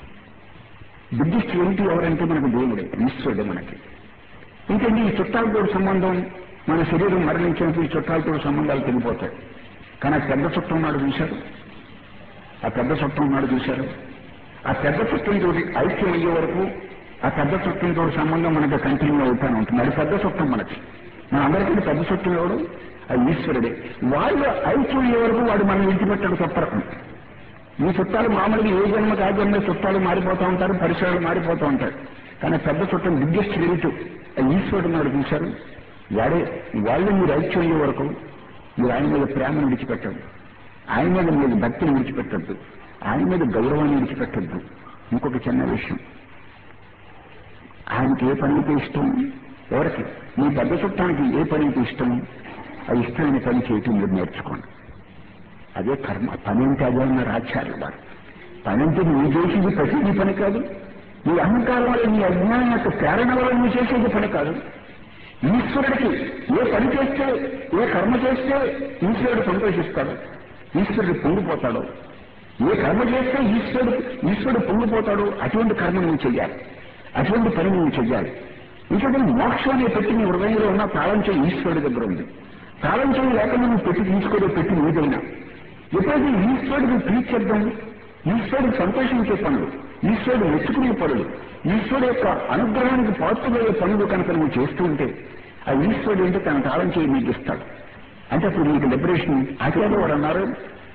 బుద్ధిస్ట్ ఏంటి ఎవరంటే మనకు దేవుడే ఈశ్వరుడే మనకి ఇంకండి ఈ చుట్టాలతో సంబంధం మన శరీరం మరణించినప్పుడు ఈ చుట్టాలతో సంబంధాలు తెగిపోతాయి కానీ ఆ పెద్ద చుట్టం నాడు చూశారు ఆ పెద్ద చుట్టం నాడు చూశారు ఆ పెద్ద చుట్టంతో ఐక్యం అయ్యే వరకు ఆ పెద్ద చుట్టంతో సంబంధం మనకు కంటిన్యూ అవుతానే ఉంటుంది అది పెద్ద చుట్టం మనకి మన అందరికీ పెద్ద చుట్టం ఎవడు అది ఈశ్వరుడే వాళ్ళు ఐక్యం అయ్యే వరకు వాడు మనం విడిచిపెట్టడం తప్పరకం ఈ చుట్టాలు మామూలుగా ఏ జన్మకి ఆ జన్మ చుట్టాలు మారిపోతూ ఉంటారు పరిసరాలు మారిపోతూ ఉంటారు కానీ పెద్ద చుట్టం బిగ్గెస్ట్ రిలేటివ్ ఆ ఈశ్వరుడు నాడు చూశారు వాడే వాళ్ళు మీరు ఐక్యం అయ్యే వరకు మీరు ఆయన మీద ప్రేమను విడిచిపెట్టద్దు ఆయన మీద మీరు భక్తిని విడిచిపెట్టద్దు ఆయన మీద గౌరవాన్ని విడిచిపెట్టద్దు ఇంకొక చిన్న విషయం ఆయనకి ఏ పని అయితే ఇష్టం ఎవరికి మీ పెద్ద చుట్టానికి ఏ పని అయితే ఇష్టం ఆ ఇష్టమైన పని చేయటం మీరు నేర్చుకోండి అదే కర్మ పని అంటే అదే అన్నారు ఆచార్యులు వారు పని అంటే నువ్వు చేసేది ప్రతిదీ పని కాదు నీ అహంకారం వల్ల నీ అజ్ఞానం యొక్క ప్రేరణ వల్ల నువ్వు చేసేది పని కాదు ఈశ్వరుడికి ఏ పని చేస్తే ఏ కర్మ చేస్తే ఈశ్వరుడు సంతోషిస్తాడు ఈశ్వరుడు పొంగిపోతాడు ఏ కర్మ చేస్తే ఈశ్వరుడు ఈశ్వరుడు పొంగిపోతాడు అటువంటి కర్మ నువ్వు చెయ్యాలి అటువంటి పని నువ్వు చెయ్యాలి ఇంకొకటి మోక్షం అనే పెట్టి నీ హృదయంలో ఉన్న తాళం చేయి ఈశ్వరుడి దగ్గర ఉంది తాళం చేయి లేకుండా నువ్వు పెట్టి తీసుకోవడం పెట్టి నీదైనా ఎప్పుడైతే ఈశ్వరుడికి ప్రీత్యర్థం ఈశ్వరుడికి సంతోషించే పనులు ఈశ్వరుడు మెచ్చుకునే పనులు ఈశ్వరుడు యొక్క అనుగ్రహానికి పాత్రలయ్యే పనులు కనుక నువ్వు చేస్తూ ఉంటే ఆ ఈశ్వరుడు ఏంటో తన తాళం చేయి నీకు ఇస్తాడు అంటే అప్పుడు నీకు లిబరేషన్ ఆచార్య వారు అన్నారు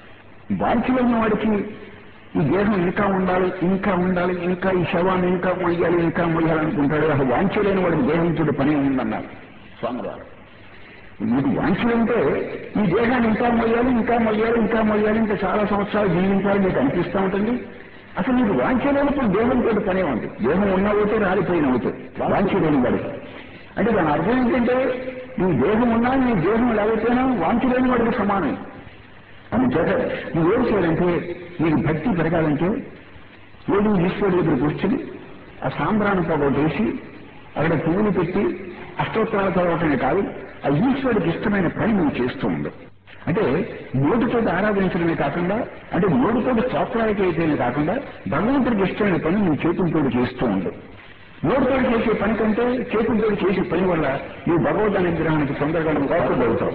వాంఛలో ఉన్న వాడికి ఈ దేహం ఇంకా ఉండాలి ఇంకా ఉండాలి ఇంకా ఈ శవాన్ని ఇంకా మొయ్యాలి ఇంకా మొయ్యాలనుకుంటాడు అసలు వాంఛలేని వాడికి దేహంతుడు పని ఉందన్నారు స్వామివారు మీకు వాంఛలు ఉంటే ఈ దేహాన్ని ఇంకా మొయ్యాలి ఇంకా మొయ్యాలి ఇంకా మొయ్యాలి ఇంకా చాలా సంవత్సరాలు జీవించాలి మీకు అనిపిస్తూ ఉంటుంది అసలు మీకు వాంఛ లేనప్పుడు దేహంతో పనే ఉంది దేహం ఉన్న ఒకటే రాలిపోయిన ఒకటే వాంఛ లేని వాడికి అంటే దాని అర్థం ఏంటంటే నీ దేహం ఉన్నా నీ దేహం లేకపోయినా వాంఛ లేని వాడికి సమానం అందుచేత నువ్వు ఏం చేయాలంటే నీకు భక్తి పెరగాలంటే ఏడు ఈశ్వరుడి దగ్గర కూర్చుని ఆ సాంబ్రాన్ని పొగ వేసి అక్కడ పువ్వులు పెట్టి అష్టోత్తరాలు చదవటమే కాదు ఆ ఈశ్వరుడికి ఇష్టమైన పని నువ్వు చేస్తూ ఉండు అంటే నోటితో ఆరాధించడమే కాకుండా అంటే నోటితో స్తోత్రాలకి అయితేనే కాకుండా భగవంతుడికి ఇష్టమైన పని నువ్వు చేతులతో చేస్తూ ఉండు నోటితో చేసే పని కంటే చేతులతో చేసే పని వల్ల నువ్వు భగవద్ అనుగ్రహానికి తొందరగా నువ్వు వాకుడవుతావు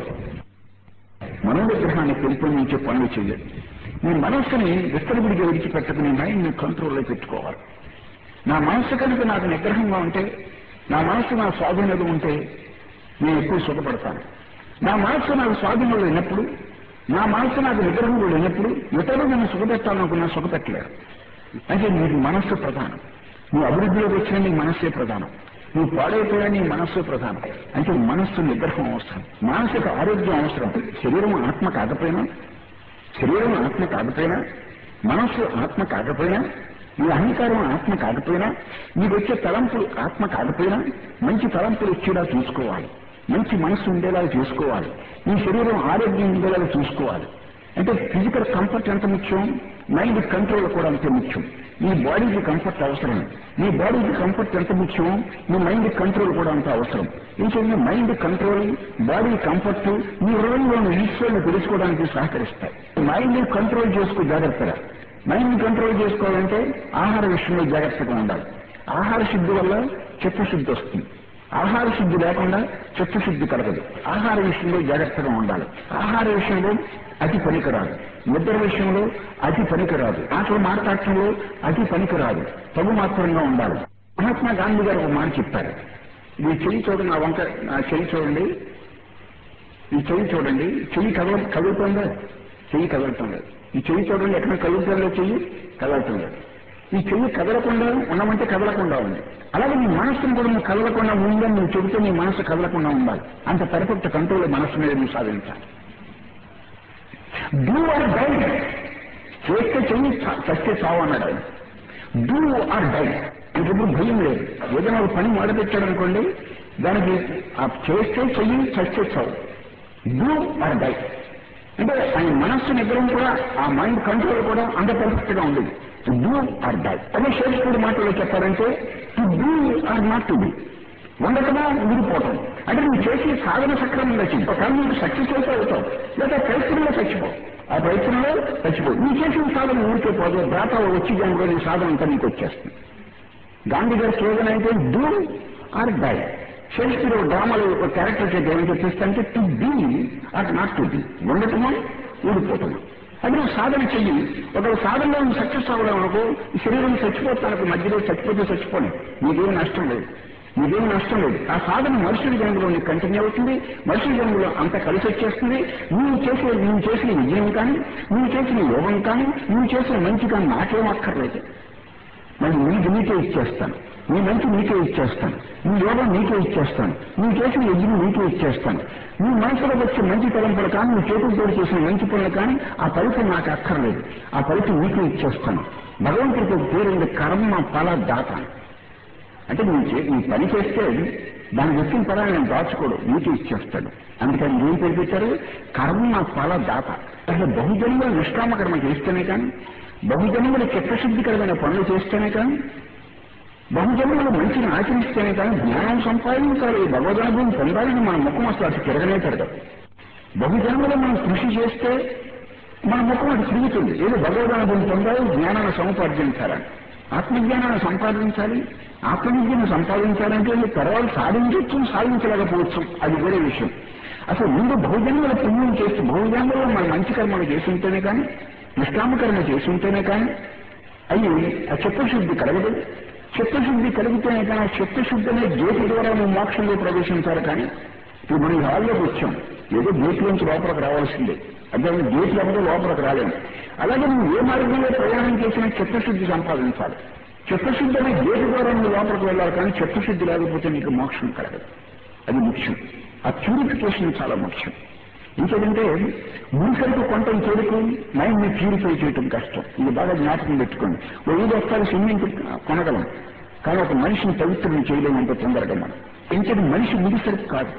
మనోనిగ్రహాన్ని పెంపొందించే పనులు చేయాలి నీ మనస్సుని విస్తరబడిగా విడిచిపెట్టుకుని మైండ్ ని కంట్రోల్లో పెట్టుకోవాలి నా మనస్సు కనుక నాకు నిగ్రహంగా ఉంటే నా మనస్సు నా స్వాధీనంలో ఉంటే నేను ఎక్కువ సుఖపడతాను నా మనస్సు నాకు స్వాధీనంలో లేనప్పుడు నా మనస్సు నాకు నిగ్రహంలో లేనప్పుడు ఇతరులు నన్ను సుఖపెట్టాలనుకున్నా సుఖపెట్టలేరు అంటే నీకు మనస్సు ప్రధానం నువ్వు అభివృద్ధిలోకి వచ్చిన నీ మనస్సే ప్రధానం నువ్వు పాడైపోయా నీ మనస్సు ప్రధానం అంటే మనస్సు నిగ్రహం అవసరం మానసిక ఆరోగ్యం అవసరం శరీరం ఆత్మ కాకపోయినా శరీరం ఆత్మ కాకపోయినా మనస్సు ఆత్మ కాకపోయినా నీ అహంకారం ఆత్మ కాకపోయినా నీకు వచ్చే తలంపులు ఆత్మ కాకపోయినా మంచి తలంపులు వచ్చేలా చూసుకోవాలి మంచి మనస్సు ఉండేలా చూసుకోవాలి నీ శరీరం ఆరోగ్యం ఉండేలా చూసుకోవాలి అంటే ఫిజికల్ కంఫర్ట్ ఎంత ముఖ్యం మైండ్ కంట్రోల్ కూడా అంతే ముఖ్యం నీ బాడీకి కంఫర్ట్ అవసరం నీ బాడీకి కంఫర్ట్ ఎంత ముఖ్యం నీ మైండ్ కంట్రోల్ కూడా అంత అవసరం ఇంకేంటి మైండ్ కంట్రోల్ బాడీ కంఫర్ట్ నీ హృదయంలో ఈశ్వరుని తెలుసుకోవడానికి సహకరిస్తాయి మైండ్ కంట్రోల్ చేసుకో జాగ్రత్తగా మైండ్ కంట్రోల్ చేసుకోవాలంటే ఆహార విషయంలో జాగ్రత్తగా ఉండాలి ఆహార శుద్ధి వల్ల చిత్తశుద్ధి వస్తుంది ఆహార శుద్ధి లేకుండా చిత్తశుద్ధి కలగదు ఆహార విషయంలో జాగ్రత్తగా ఉండాలి ఆహార విషయంలో అతి పనికిరాదు నిద్ర విషయంలో అతి పనికిరాదు ఆటలు మాట్లాడటంలో అతి పనికిరాదు తగు మాత్రంగా ఉండాలి మహాత్మా గాంధీ గారు ఒక మాట చెప్పారు ఈ చెయ్యి చూడండి నా వంక నా చెయ్యి చూడండి ఈ చెయ్యి చూడండి చెయ్యి కదల కదులుతుందా చెయ్యి కదులుతుంది ఈ చెయ్యి చూడండి ఎక్కడ కదులుతుందో చెయ్యి కదలుతుంది ఈ చెయ్యి కదలకుండా ఉండమంటే కదలకుండా ఉంది అలాగే నీ మనస్సును కూడా నువ్వు కదలకుండా ఉందని నువ్వు చెబితే నీ మనస్సు కదలకుండా ఉండాలి అంత పర్ఫెక్ట్ కంట్రోల్ మనస్సు మీద నువ్వు సాధించాలి డూ ఆర్ డై చేస్తే చెయ్యి చస్తే చావు అన్నాడు ఆయన డూ ఆర్ డై అంటే ఇప్పుడు భయం లేదు ఏదైనా ఒక పని మొదలుపెట్టాడు అనుకోండి దానికి ఆ చేస్తే చెయ్యి చస్తే చావు డూ ఆర్ డై అంటే ఆయన మనస్సు నిగ్రహం కూడా ఆ మైండ్ కంట్రోల్ కూడా అంత పర్ఫెక్ట్ గా ఉండేది డూ ఆర్ డై అదే షేక్స్పియర్ మాటలో చెప్పారంటే to do or not to be ఉండటమా ఊడిపోవటం అంటే నువ్వు చేసే సాధన సక్రమంగా చెయ్యి కానీ నీకు సక్సెస్ అయితే అవుతావు లేదా ప్రయత్నంలో చచ్చిపో ఆ ప్రయత్నంలో చచ్చిపో నువ్వు చేసిన సాధన ఊరికే పోదు దాత వచ్చి దానిలో నీ సాధన అంతా నీకు వచ్చేస్తుంది గాంధీ గారి స్లోగన్ అయితే డూ ఆర్ డై షేక్స్పియర్ ఒక డ్రామాలో ఒక క్యారెక్టర్ చేతి ఏమని చెప్పిస్తా అంటే to be or not to be ఉండటమా ఊడిపోవటమా అది నువ్వు సాధన చెయ్యి ఒక సాధనలో నువ్వు సక్సెస్ అవ్వడం అనుకో ఈ శరీరం చచ్చిపోతానికి మధ్యలో చచ్చిపోతే చచ్చిపోని నీకేం నష్టం లేదు నీకేం నష్టం లేదు ఆ సాధన మనుషుల జన్మలో నీకు కంటిన్యూ అవుతుంది మనుషుల జన్మలో అంత కలిసి వచ్చేస్తుంది నువ్వు చేసే నువ్వు చేసిన విజయం కానీ నువ్వు చేసిన యోగం కానీ నువ్వు చేసిన మంచి కానీ నాకేం అక్కర్లేదు మరి నీకు నీకే ఇచ్చేస్తాను నీ మంచి నీకే ఇచ్చేస్తాను నీ యోగం నీకే ఇచ్చేస్తాను నువ్వు చేసిన యజ్ఞం నీకే ఇచ్చేస్తాను నీ మనసులోకి వచ్చే మంచి తలంపులు కానీ నీ చేతులతో చేసిన మంచి పనులు కానీ ఆ ఫలితం నాకు అక్కర్లేదు ఆ ఫలితం నీకే ఇచ్చేస్తాను భగవంతుడికి ఒక పేరుంది కర్మ ఫల దాత అంటే నువ్వు చే- నీ పని చేస్తే దాని వచ్చిన ఫలాన్ని నేను దాచుకోడు నీకే ఇచ్చేస్తాడు అందుకని ఏం పేరు పెట్టారు కర్మ ఫల దాత అసలు బహుజన్మల నిష్కామ కర్మ చేస్తేనే కానీ బహుజన్మల చిత్తశుద్ధికరమైన పనులు చేస్తేనే కానీ బహుజన్మలు మంచిని ఆచరిస్తేనే కానీ జ్ఞానం సంపాదించాలి భగవదనుభవం పొందాలని మన ముఖం అసలు అటు తిరగనే తిరగదు బహుజన్మలు మనం కృషి చేస్తే మన ముఖం అటు తిరుగుతుంది ఏదో భగవదనుభవం పొందాలి జ్ఞానాన్ని సముపార్జించాలని ఆత్మజ్ఞానాన్ని సంపాదించాలి ఆత్మవిద్యను సంపాదించాలంటే నువ్వు తర్వాత సాధించవచ్చు సాధించలేకపోవచ్చు అది వేరే విషయం అసలు ముందు బహుజన్మల పుణ్యం చేసి బహుజన్మలో మన మంచి కర్మలు చేసి ఉంటేనే కానీ నిష్కామ కర్మ చేసి ఉంటేనే కానీ అవి ఆ చిత్తశుద్ధి కలగదు చిత్తశుద్ధి కలిగితేనే కానీ ఆ చిత్తశుద్ధి అనే జ్యోతి ద్వారా నువ్వు మోక్షంలో ప్రవేశించాలి కానీ ఇప్పుడు మనం ఈ హాల్లోకి వచ్చాం ఏదో గేట్లోంచి లోపలికి రావాల్సిందే అంటే గేట్ లేకపోతే లోపలికి రాలేము అలాగే నువ్వు ఏ మార్గంలో ప్రయాణం చేసినా చిత్తశుద్ధి సంపాదించాలి చిత్తశుద్ధి అనే గేటు ద్వారా నువ్వు లోపలికి వెళ్ళాలి కానీ చిత్తశుద్ధి లేకపోతే నీకు మోక్షం కలగదు అది ముఖ్యం ఆ ప్యూరిఫికేషన్ చాలా ముఖ్యం ఇంకేంటంటే మురికలకు కొంటం చేరుకు మైండ్ని ప్యూరిఫై చేయటం కష్టం ఇది బాగా జ్ఞాపకం పెట్టుకోండి ఓ ఐదు వస్తారు స్విమ్మింగ్ కొనగలం కానీ ఒక మనిషిని పవిత్రం చేయలేమంటే తొందరగా మనం ఇంకటి మనిషి ముడిసరికి కాదు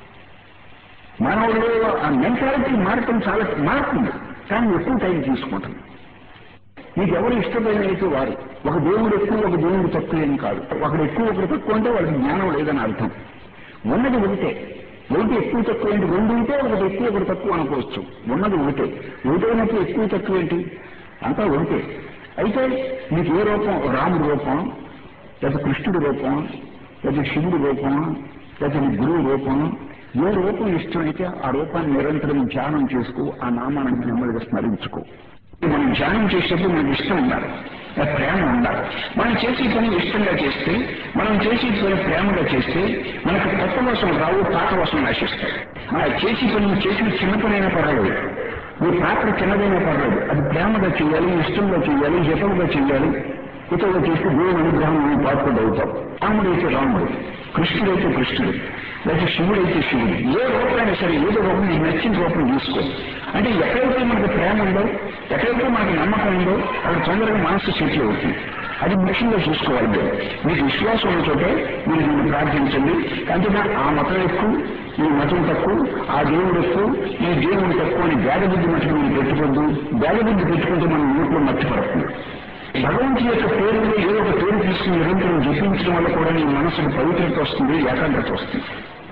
మానవుల్లో ఆ మెంటాలిటీ మారటం చాలా మారుతుంది కానీ ఎక్కువ టైం తీసుకుంటుంది నీకు ఎవరు ఇష్టమైన అయితే వారు ఒక దేవుడు ఎక్కువ ఒక దేవుడు తక్కువ ఏం కాదు ఒకడు ఎక్కువ ఒకడు తక్కువ అంటే వాళ్ళకి జ్ఞానం లేదని అర్థం ఉన్నది ఒకటే ఒకటి ఎక్కువ తక్కువ ఏంటి రెండు ఉంటే ఒకటి ఎక్కువ ఒకటి తక్కువ అనుకోవచ్చు ఉన్నది ఒకటే ఒకటైనప్పుడు ఎక్కువ తక్కువ ఏంటి అంతా ఒకటే అయితే నీకు ఏ రూపం రాముడి రూపం లేదా కృష్ణుడి రూపం లేదా శివుడి రూపం లేదా నీ గురువు రూపం ఏ రూపం ఇష్టమైతే ఆ రూపాన్ని నిరంతరం ధ్యానం చేసుకో ఆ నామాన్ని నెమ్మదిగా స్మరించుకో మనం ధ్యానం చేసేటప్పుడు మనకి ఇష్టం ఉండాలి ఆ ప్రేమ ఉండాలి మనం చేసే పని ఇష్టంగా చేస్తే మనం చేసే పని ప్రేమగా చేస్తే మనకు కొత్త వాసన రావు పాత వాసన నశిస్తాయి మన చేసే పని నువ్వు చేసిన చిన్న పనైనా పర్వాలేదు నీ పాత్ర చిన్నదైనా పర్వాలేదు అది ప్రేమగా చేయాలి ఇష్టంగా చేయాలి హితవుగా చేయాలి హితవుగా చేస్తే దేవుని అనుగ్రహం నువ్వు పాత్రుడు అవుతావు రాముడైతే రాముడు కృష్ణుడైతే కృష్ణుడు లేదా శివుడైతే శివుడు ఏ రూపమైనా సరే ఏదో రూపం నీకు నచ్చిన రూపం తీసుకో అంటే ఎక్కడైతే మనకు ప్రేమ ఉందో ఎక్కడైతే మనకు నమ్మకం ఉందో అక్కడ తొందరగా మనస్సు సెటిల్ అవుతుంది అది ముఖ్యంగా చూసుకోవాలి మీరు మీకు విశ్వాసం ఉన్న చోటే మీరు దీన్ని ప్రార్థించండి అంతేకాదు ఆ మతం ఎక్కువ ఈ మతం తక్కువ ఆ దేవుడు ఎక్కువ ఈ దేవుడు తక్కువ అని బుద్ధి మట్టుకు మీరు పెట్టుకోద్దు బుద్ధి పెట్టుకుంటే మనం నోట్లో మర్చిపడుతుంది భగవంతుడి యొక్క పేరులో ఏదో ఒక పేరు తీసుకుని నిరంతరం జపించడం వల్ల కూడా నీ మనసుకు పవిత్రత వస్తుంది ఏకాగ్రత వస్తుంది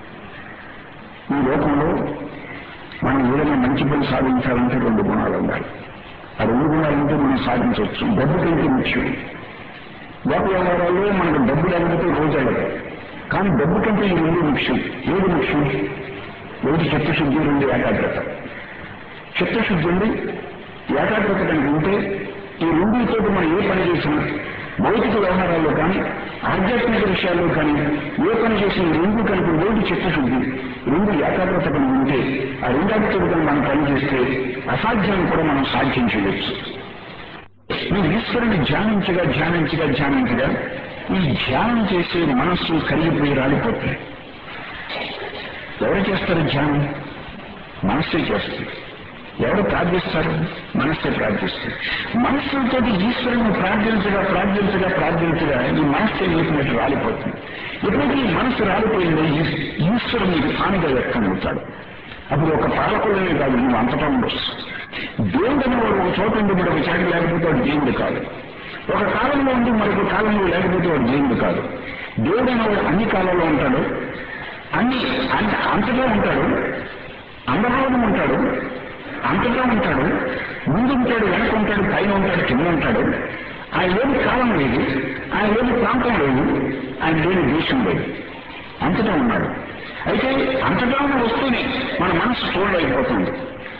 ఈ లోకంలో మనం ఏదైనా మంచి పని సాధించాలంటే రెండు గుణాలు ఉండాలి ఆ రెండు గుణాలంటే మనం సాధించవచ్చు డబ్బు కంటే ముఖ్యం లోక వ్యవహారాల్లో మనకు డబ్బు లేకపోతే రోజు వెళ్ళదు కానీ డబ్బు కంటే ఈ రెండు ముఖ్యం ఏది ముఖ్యం ఒకటి చిత్తశుద్ధి రెండు ఏకాగ్రత చిత్తశుద్ధి ఉంది ఏకాగ్రత కనుక ఉంటే ఈ రెండింటితో మనం ఏ పని చేసినా భౌతిక వ్యవహారాల్లో కానీ ఆధ్యాత్మిక విషయాల్లో కానీ ఏ పని చేసినా రెండు కనుక ఒకటి చిత్తశుద్ధి రెండు ఏకాగ్రత కనుక ఉంటే ఆ రెండాటితో కనుక మనం పని చేస్తే అసాధ్యాన్ని కూడా మనం సాధ్యం చేయవచ్చు నువ్వు ఈశ్వరుని ధ్యానించగా ధ్యానించగా ధ్యానించగా ఈ ధ్యానం చేసే మనస్సు కరిగిపోయి రాలిపోతుంది ఎవరు చేస్తారు ధ్యానం మనస్సే చేస్తుంది ఎవరు ప్రార్థిస్తారు మనస్సే ప్రార్థిస్తారు మనస్సుతో ఈశ్వరుని ప్రార్థించగా ప్రార్థించగా ప్రార్థించగా ఈ మనస్సు ఏమిటినట్టు రాలిపోతుంది ఎప్పుడైతే ఈ మనస్సు రాలిపోయిందో ఈ- ఈశ్వరుడు నీకు తానుగా వ్యక్తమవుతాడు అప్పుడు ఒక పాలకులనే కాదు నువ్వు అంతటా ఉండొచ్చు దేవుడు అనేవాడు ఒక చోట ఉండి మరొక చోట లేకపోతే వాడు దేవుడు కాదు ఒక కాలంలో ఉండి మరొక కాలంలో లేకపోతే వాడు దేవుడు కాదు దేవుడు అనేవాడు అన్ని కాలాల్లో ఉంటాడు అన్ని అంత- అంతటా ఉంటాడు అందరిలోనూ ఉంటాడు అంతటా ఉంటాడు ముందు ఉంటాడు వెనక ఉంటాడు పైన ఉంటాడు కింద ఉంటాడు ఆయన లేని కాలం లేదు ఆయన లేని ప్రాంతం లేదు ఆయన లేని దేశం లేదు అంతటా ఉన్నాడు అయితే అంతటా ఉన్న వస్తువుని మన మనసు చూడలేకపోతుంది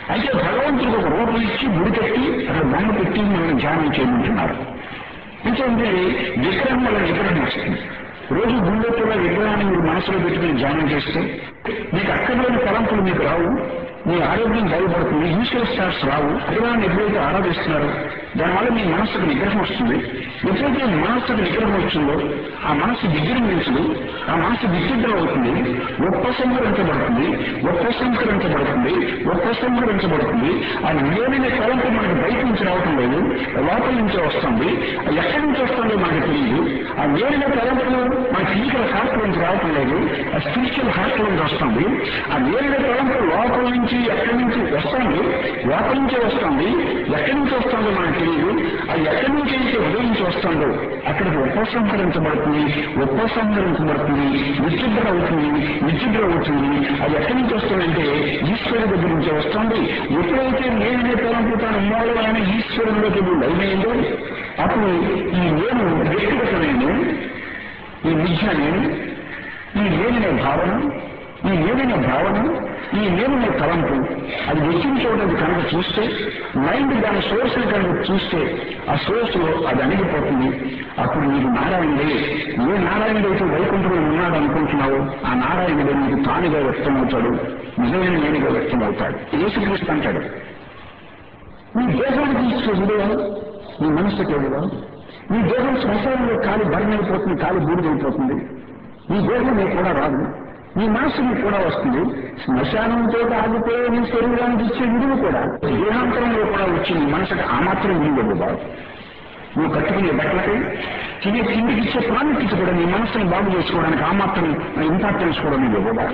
అయితే భగవంతుడికి ఒక రూపం ఇచ్చి గుడి కట్టి అక్కడ బొమ్మ పెట్టి మనం ధ్యానం చేయమంటున్నారు అంటే విగ్రహం వల్ల విగ్రహం వస్తుంది రోజు గుండెత్తుల విగ్రహాన్ని మీరు మనసులో పెట్టుకుని ధ్యానం చేస్తే మీకు అక్కర్లేని తలంపులు మీకు రావు మీ ఆరోగ్యం బాగుపడుతుంది ఈశ్వర స్టార్స్ రావు విగ్రహాన్ని ఎప్పుడైతే ఆరాధిస్తున్నారో దానివల్ల మీ మనస్సుకు నిగ్రహం వస్తుంది ఎప్పుడైతే మనస్సుకు నిగ్రహం వచ్చిందో ఆ మనస్సు విజృంభించదు ఆ మనస్సు విచిద్రం అవుతుంది ఉపసంహరించబడుతుంది ఉపసంహరించబడుతుంది ఉపసంహరించబడుతుంది ఆ నేననే తలంపు మనకు బయట నుంచి రావటం లేదు లోపల నుంచే వస్తుంది అది ఎక్కడి నుంచి వస్తుందో మనకు తెలియదు ఆ నేననే తలంపు మన ఫిజికల్ హార్ట్ నుంచి రావటం లేదు ఆ స్పిరిచువల్ హార్ట్ నుంచి వస్తుంది ఆ నేననే తలంపు లోపల నుంచి ఎక్కడి నుంచి వస్తుంది లోపల నుంచే వస్తుంది ఎక్కడి నుంచి వస్తుందో మనకు తెలియదు అది ఎక్కడి నుంచి అయితే ఉదయించి వస్తుందో అక్కడికి ఉపసంహరించబడుతుంది ఉపసంహరించబడుతుంది విచిద్ర అవుతుంది విచిద్ర అవుతుంది అది ఎక్కడి నుంచి వస్తుందంటే ఈశ్వరుడి దగ్గర నుంచి వస్తుంది ఎప్పుడైతే నేనే తలంపు తాను మూలమైన ఈశ్వరుడిలోకి లైనైందో అప్పుడు ఈ నేను వ్యక్తిగతమైన ఈ మిథ్య నేను ఈ నేననే భావన ఈ నేననే భావన ఈ నేననే తలంపు అది వ్యక్తించడం కనుక చూస్తే మైండ్ దాని సోర్స్ కనుక చూస్తే ఆ సోర్స్ లో అది అణిగిపోతుంది అప్పుడు నీకు నారాయణుడే ఏ నారాయణుడు అయితే వైకుంఠంలో ఉన్నాడు అనుకుంటున్నావు ఆ నారాయణుడే నీకు తానుగా వ్యక్తమవుతాడు నిజమైన నేనుగా వ్యక్తమవుతాడు యేసుక్రీస్తు అంటాడు నీ దేహానికి ఇచ్చే విలువ నీ మనసుకి విలువ నీ దేహం శ్మశానంలో కాలి భరణమైపోతుంది కాలి బూడిదైపోతుంది నీ దేహం నీకు కూడా రాదు నీ మనసు నీకు కూడా వస్తుంది శ్మశానంతో ఆగిపోయే నీ శరీరానికి ఇచ్చే విలువ కూడా దేహాంతరంలో కూడా వచ్చి నీ మనసుకి ఆ మాత్రం విలువ బాగు నువ్వు కట్టుకునే బట్టలకి తినే తిండికి ఇచ్చే ప్రాముఖ్యత కూడా నీ మనసుని బాగు చేసుకోవడానికి ఆ మాత్రం ఇంపార్టెన్స్ కూడా నీకు ఇవ్వదా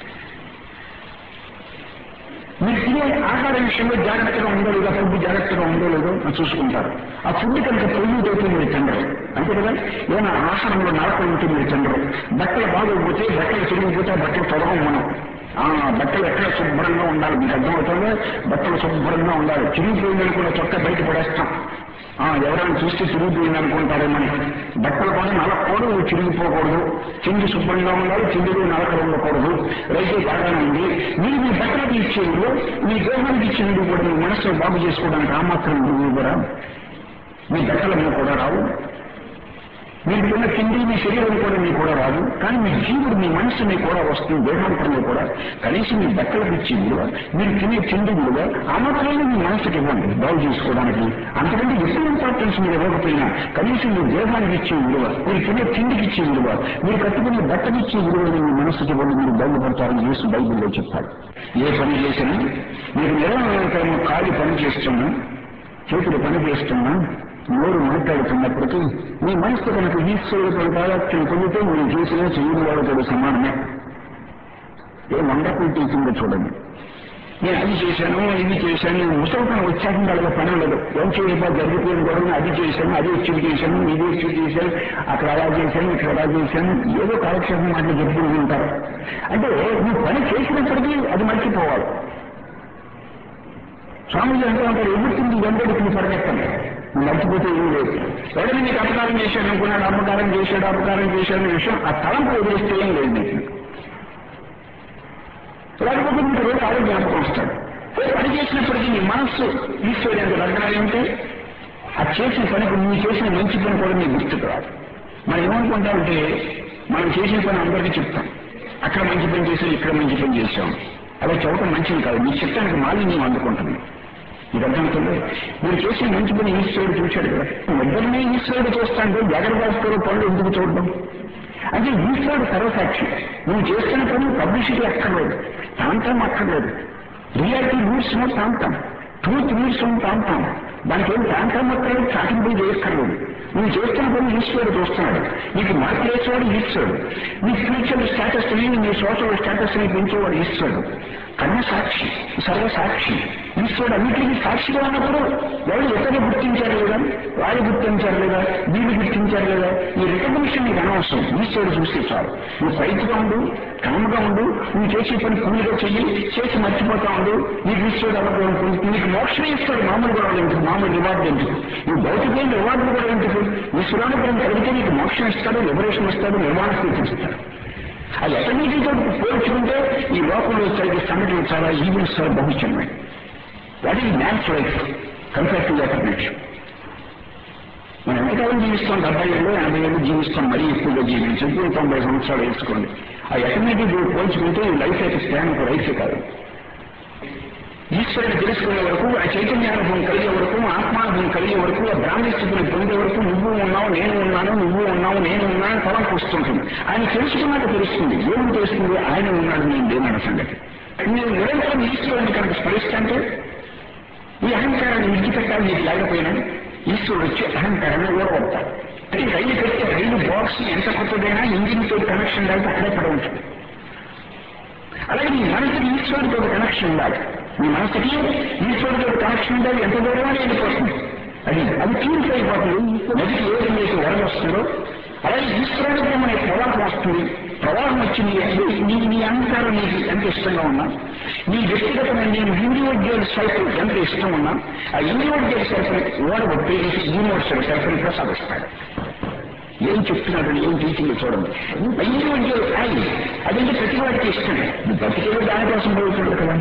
మీరు తినే ఆహార విషయంలో జాగ్రత్తగా ఉందో లేదో ఫుడ్ జాగ్రత్తగా ఉందో లేదో అని చూసుకుంటారు ఆ ఫుడ్ కనుక పొల్యూట్ అయితే మీరు తినరు అంతే కదా ఏమైనా ఆహారంలో నరకం ఉంటే మీరు తినరు బట్టలు బాగోకపోతే బట్టలు తిరిగిపోతే ఆ బట్టలు తొడగం మనం ఆ బట్టలు ఎక్కడ శుభ్రంగా ఉండాలి మీకు అర్థమవుతుందో బట్టలు శుభ్రంగా ఉండాలి చిరిగిపోయిందని కూడా చొక్క బయట పడేస్తాం ఆ ఎవరైనా చూస్తే చిరిగిపోయింది అనుకుంటారేమని బట్టలు కూడా నలకూడదు చిరిగిపోకూడదు చిండి శుభ్రంగా ఉండాలి చిండిలో నలకలు ఉండకూడదు రైతే బాగానే ఉంది మీరు మీ బట్టలకు ఇచ్చే విలువ మీ దేహానికి ఇచ్చే విలువ కూడా మీ మనసును బాగు చేసుకోవడానికి ఆ మాత్రం విలువ కూడా మీ బట్టలన్నీ కూడా రావు మీరు తిన్న తిండి మీ శరీరం కూడా మీకు కూడా రాదు కానీ మీ జీవుడు మీ మనసు మీకు కూడా వస్తుంది దేహాంతరంలో కూడా కనీసం మీ బట్టలకు ఇచ్చే విలువ మీరు తినే తిండి విలువ ఆ మాత్రమే మీ మనసుకి ఇవ్వండి బాగు చేసుకోవడానికి అంతకంటే ఎక్కువ ఇంపార్టెన్స్ మీరు ఇవ్వకపోయినా కనీసం మీ దేహానికి ఇచ్చే విలువ మీరు తినే తిండికి ఇచ్చే విలువ మీరు కట్టుకునే బట్టకి ఇచ్చే విలువని మీ మనసుకి ఇవ్వండి మీరు బాగుపడతారని చేసి బైబిల్లో చెప్పారు ఏ పని చేసినా మీరు నిరంతరం కాలి పని చేస్తున్నా చేతులు పని చేస్తున్నా నోరు మాట్లాడుతున్నప్పటికీ మీ మనసు కనుక ఈశ్వరుడు తాదాత్యం పొందితే మీరు చేసిన చేయని వాళ్ళతో సమానమే ఏ వండర్ఫుల్ టీచింగ్ చూడండి నేను అది చేశాను ఇది చేశాను నేను ముసలితనం వచ్చాక వాళ్ళకి పని ఉండదు ఏం చేయబా జరిగిపోయిన గొడవ అది చేశాను అది వచ్చి చేశాను ఇది వచ్చి చేశాను అక్కడ అలా చేశాను ఇక్కడ అలా చేశాను ఏదో కాలక్షేపం మాటలు చెప్పుకుంటూ ఉంటారు అంటే నువ్వు పని చేసినప్పటికీ అది మర్చిపోవాలి స్వామిజీ అంటూ ఉంటారు ఎదుర్కొంది వెంబడికి పరిగెత్తండి నువ్వు మర్చిపోతే ఏం లేదు ఎవరైనా నీకు అపకారం చేశాడు అనుకున్నాడు అమ్మకారం చేశాడు అపకారం చేశాడు అనే విషయం ఆ తలంపు వదిలేస్తే ఏం లేదు నీకు లేకపోతే నీకు రోజు ఆరోగ్య జ్ఞాపకం వస్తాడు పని చేసినప్పటికీ నీ మనస్సు ఈశ్వరు ఎంత లగ్నాలు ఉంటే ఆ చేసిన పనికి నువ్వు చేసిన మంచి పని కూడా నీకు గుర్తుకు రాదు మనం ఏమనుకుంటామంటే మనం చేసిన పని అందరికీ చెప్తాం అక్కడ మంచి పని చేసాం ఇక్కడ మంచి పని చేసాం అలా చెప్పడం మంచిది కాదు నీ చెప్తానికి మాలిన్యం అందుకుంటుంది మీకు అర్థమవుతుంది మీరు చేసిన మంచి పని ఈశ్వరుడు చూశాడు కదా ఇద్దరినే ఈశ్వరుడు చూస్తాంటే జాగ్రత్త పనులు ఎందుకు చూడడం అంటే ఈశ్వరుడు సర్వసాక్షి నువ్వు చేస్తున్న పని పబ్లిసిటీ అక్కర్లేదు ప్రాంతం అక్కర్లేదు రియాలిటీ రూట్స్ నో ప్రాంతం ట్రూత్ రూట్స్ నో ప్రాంతం దానికి ఏం ప్రాంతం అక్కర్లేదు చాటింపు చేయక్కర్లేదు నువ్వు చేస్తున్న పని ఈశ్వరుడు చూస్తున్నాడు నీకు మార్పు వేసేవాడు ఈశ్వరుడు నీ స్పిరిచువల్ స్టేటస్ ని నీ సోషల్ స్టేటస్ ని పెంచేవాడు ఈశ్వరుడు కన్న సాక్షి సర్వసాక్షి ఈశ్వరుడు అన్నిటికీ సాక్షిగా ఉన్నప్పుడు ఎవరు ఎక్కడ గుర్తించారు లేదా వాళ్ళు గుర్తించారు లేదా వీళ్ళు గుర్తించారు లేదా ఈ రికగ్నిషన్ నీకు అనవసరం ఈశ్వరుడు చూస్తే చాలు నువ్వు పైకిగా ఉండు కామగా ఉండు నువ్వు చేసే పని పూలుగా చెయ్యి చేసి మర్చిపోతా ఉండు నీకు ఈశ్వరుడు అవడం అనుకుంటుంది నీకు మోక్షమే ఇస్తాడు మామూలు కూడా ఎందుకు మామూలు రివార్డు ఎందుకు నువ్వు భౌతికమైన రివార్డులు కూడా ఎందుకు ఈశ్వరానుగ్రహం కలిగితే నీకు మోక్షం ఇస్తాడు లిబరేషన్ ఇస్తాడు నిర్మాణ స్థితి ఇస్తాడు అది అటన్నిటితో పోల్చుకుంటే ఈ లోకంలో జరిగే సంఘటనలు చాలా ఈవెంట్స్ చాలా బహుశన్మే what is man's life compare to eternity మనం ఎంతకాలం జీవిస్తాం డెబ్బై ఏళ్ళు ఎనభై ఏళ్ళు జీవిస్తాం మరీ ఎక్కువగా జీవించదు తొంభై సంవత్సరాలు వేసుకోండి ఆ ఎటర్నిటీ పోల్చుకుంటే ఈ లైఫ్ అయితే స్పాన్ ఒక లైఫ్ కాదు ఈశ్వరుని తెలుసుకునే వరకు ఆ చైతన్యానుభవం కలిగే వరకు ఆత్మానుభవం కలిగే వరకు ఆ బ్రాహ్మణ స్థితిని పొందే వరకు నువ్వు ఉన్నావు నేను ఉన్నాను నువ్వు ఉన్నావు నేను ఉన్నాను తలంపు వస్తుంటుంది ఆయన తెలుసుకున్నాక తెలుస్తుంది ఏమి తెలుస్తుంది ఆయన ఉన్నాడు నేను లేనన్న సంగతి మీరు నిరంతరం ఈశ్వరుని కనుక స్మరిస్తుంటే ఈ అహంకారాన్ని విడిచిపెట్టాలి నీకు లేకపోయినా ఈశ్వరుడు వచ్చి అహంకారాన్ని ఓడగొడతాడు అంటే రైలు కట్టే రైలు బాక్స్ ఎంత కొత్తదైనా ఇంజిన్ తోటి కనెక్షన్ లేకపోతే అక్కడే పడి ఉంటుంది అలాగే నీ మనసుకి ఈశ్వరుడితో ఒక కనెక్షన్ ఉండాలి నీ మనసుకి ఈశ్వరుడితో కనెక్షన్ ఉండాలి ఎంత దూరమో వెళ్ళిపోతుంది అది అది ప్యూరిఫై అయిపోతుంది నదికి ఏ విధంగా అయితే వరద వస్తుందో అలాగే ఈశ్వరుడికి మన ప్రవాహం వస్తుంది ప్రవాహం వచ్చి నీ నీ నీ అహంకారం నీకు ఎంత ఇష్టంగా ఉన్నా నీ వ్యక్తిగతమైన నీ ఇండివిజువల్ సెల్ఫ్ ఎంత ఇష్టం ఉన్నా ఆ ఇండివిజువల్ సెల్ఫ్ ఓడగొట్టి యూనివర్సల్ సెల్ఫ్ని ప్రసాదిస్తాడు ఏం చెప్తున్నాడు ఏం టీచింగ్ చూడండి ఇండివిజువల్ ఐ అదంటే ప్రతి వాడికి ఇష్టం బతికేదో దానికోసం పోతున్నాడు కదా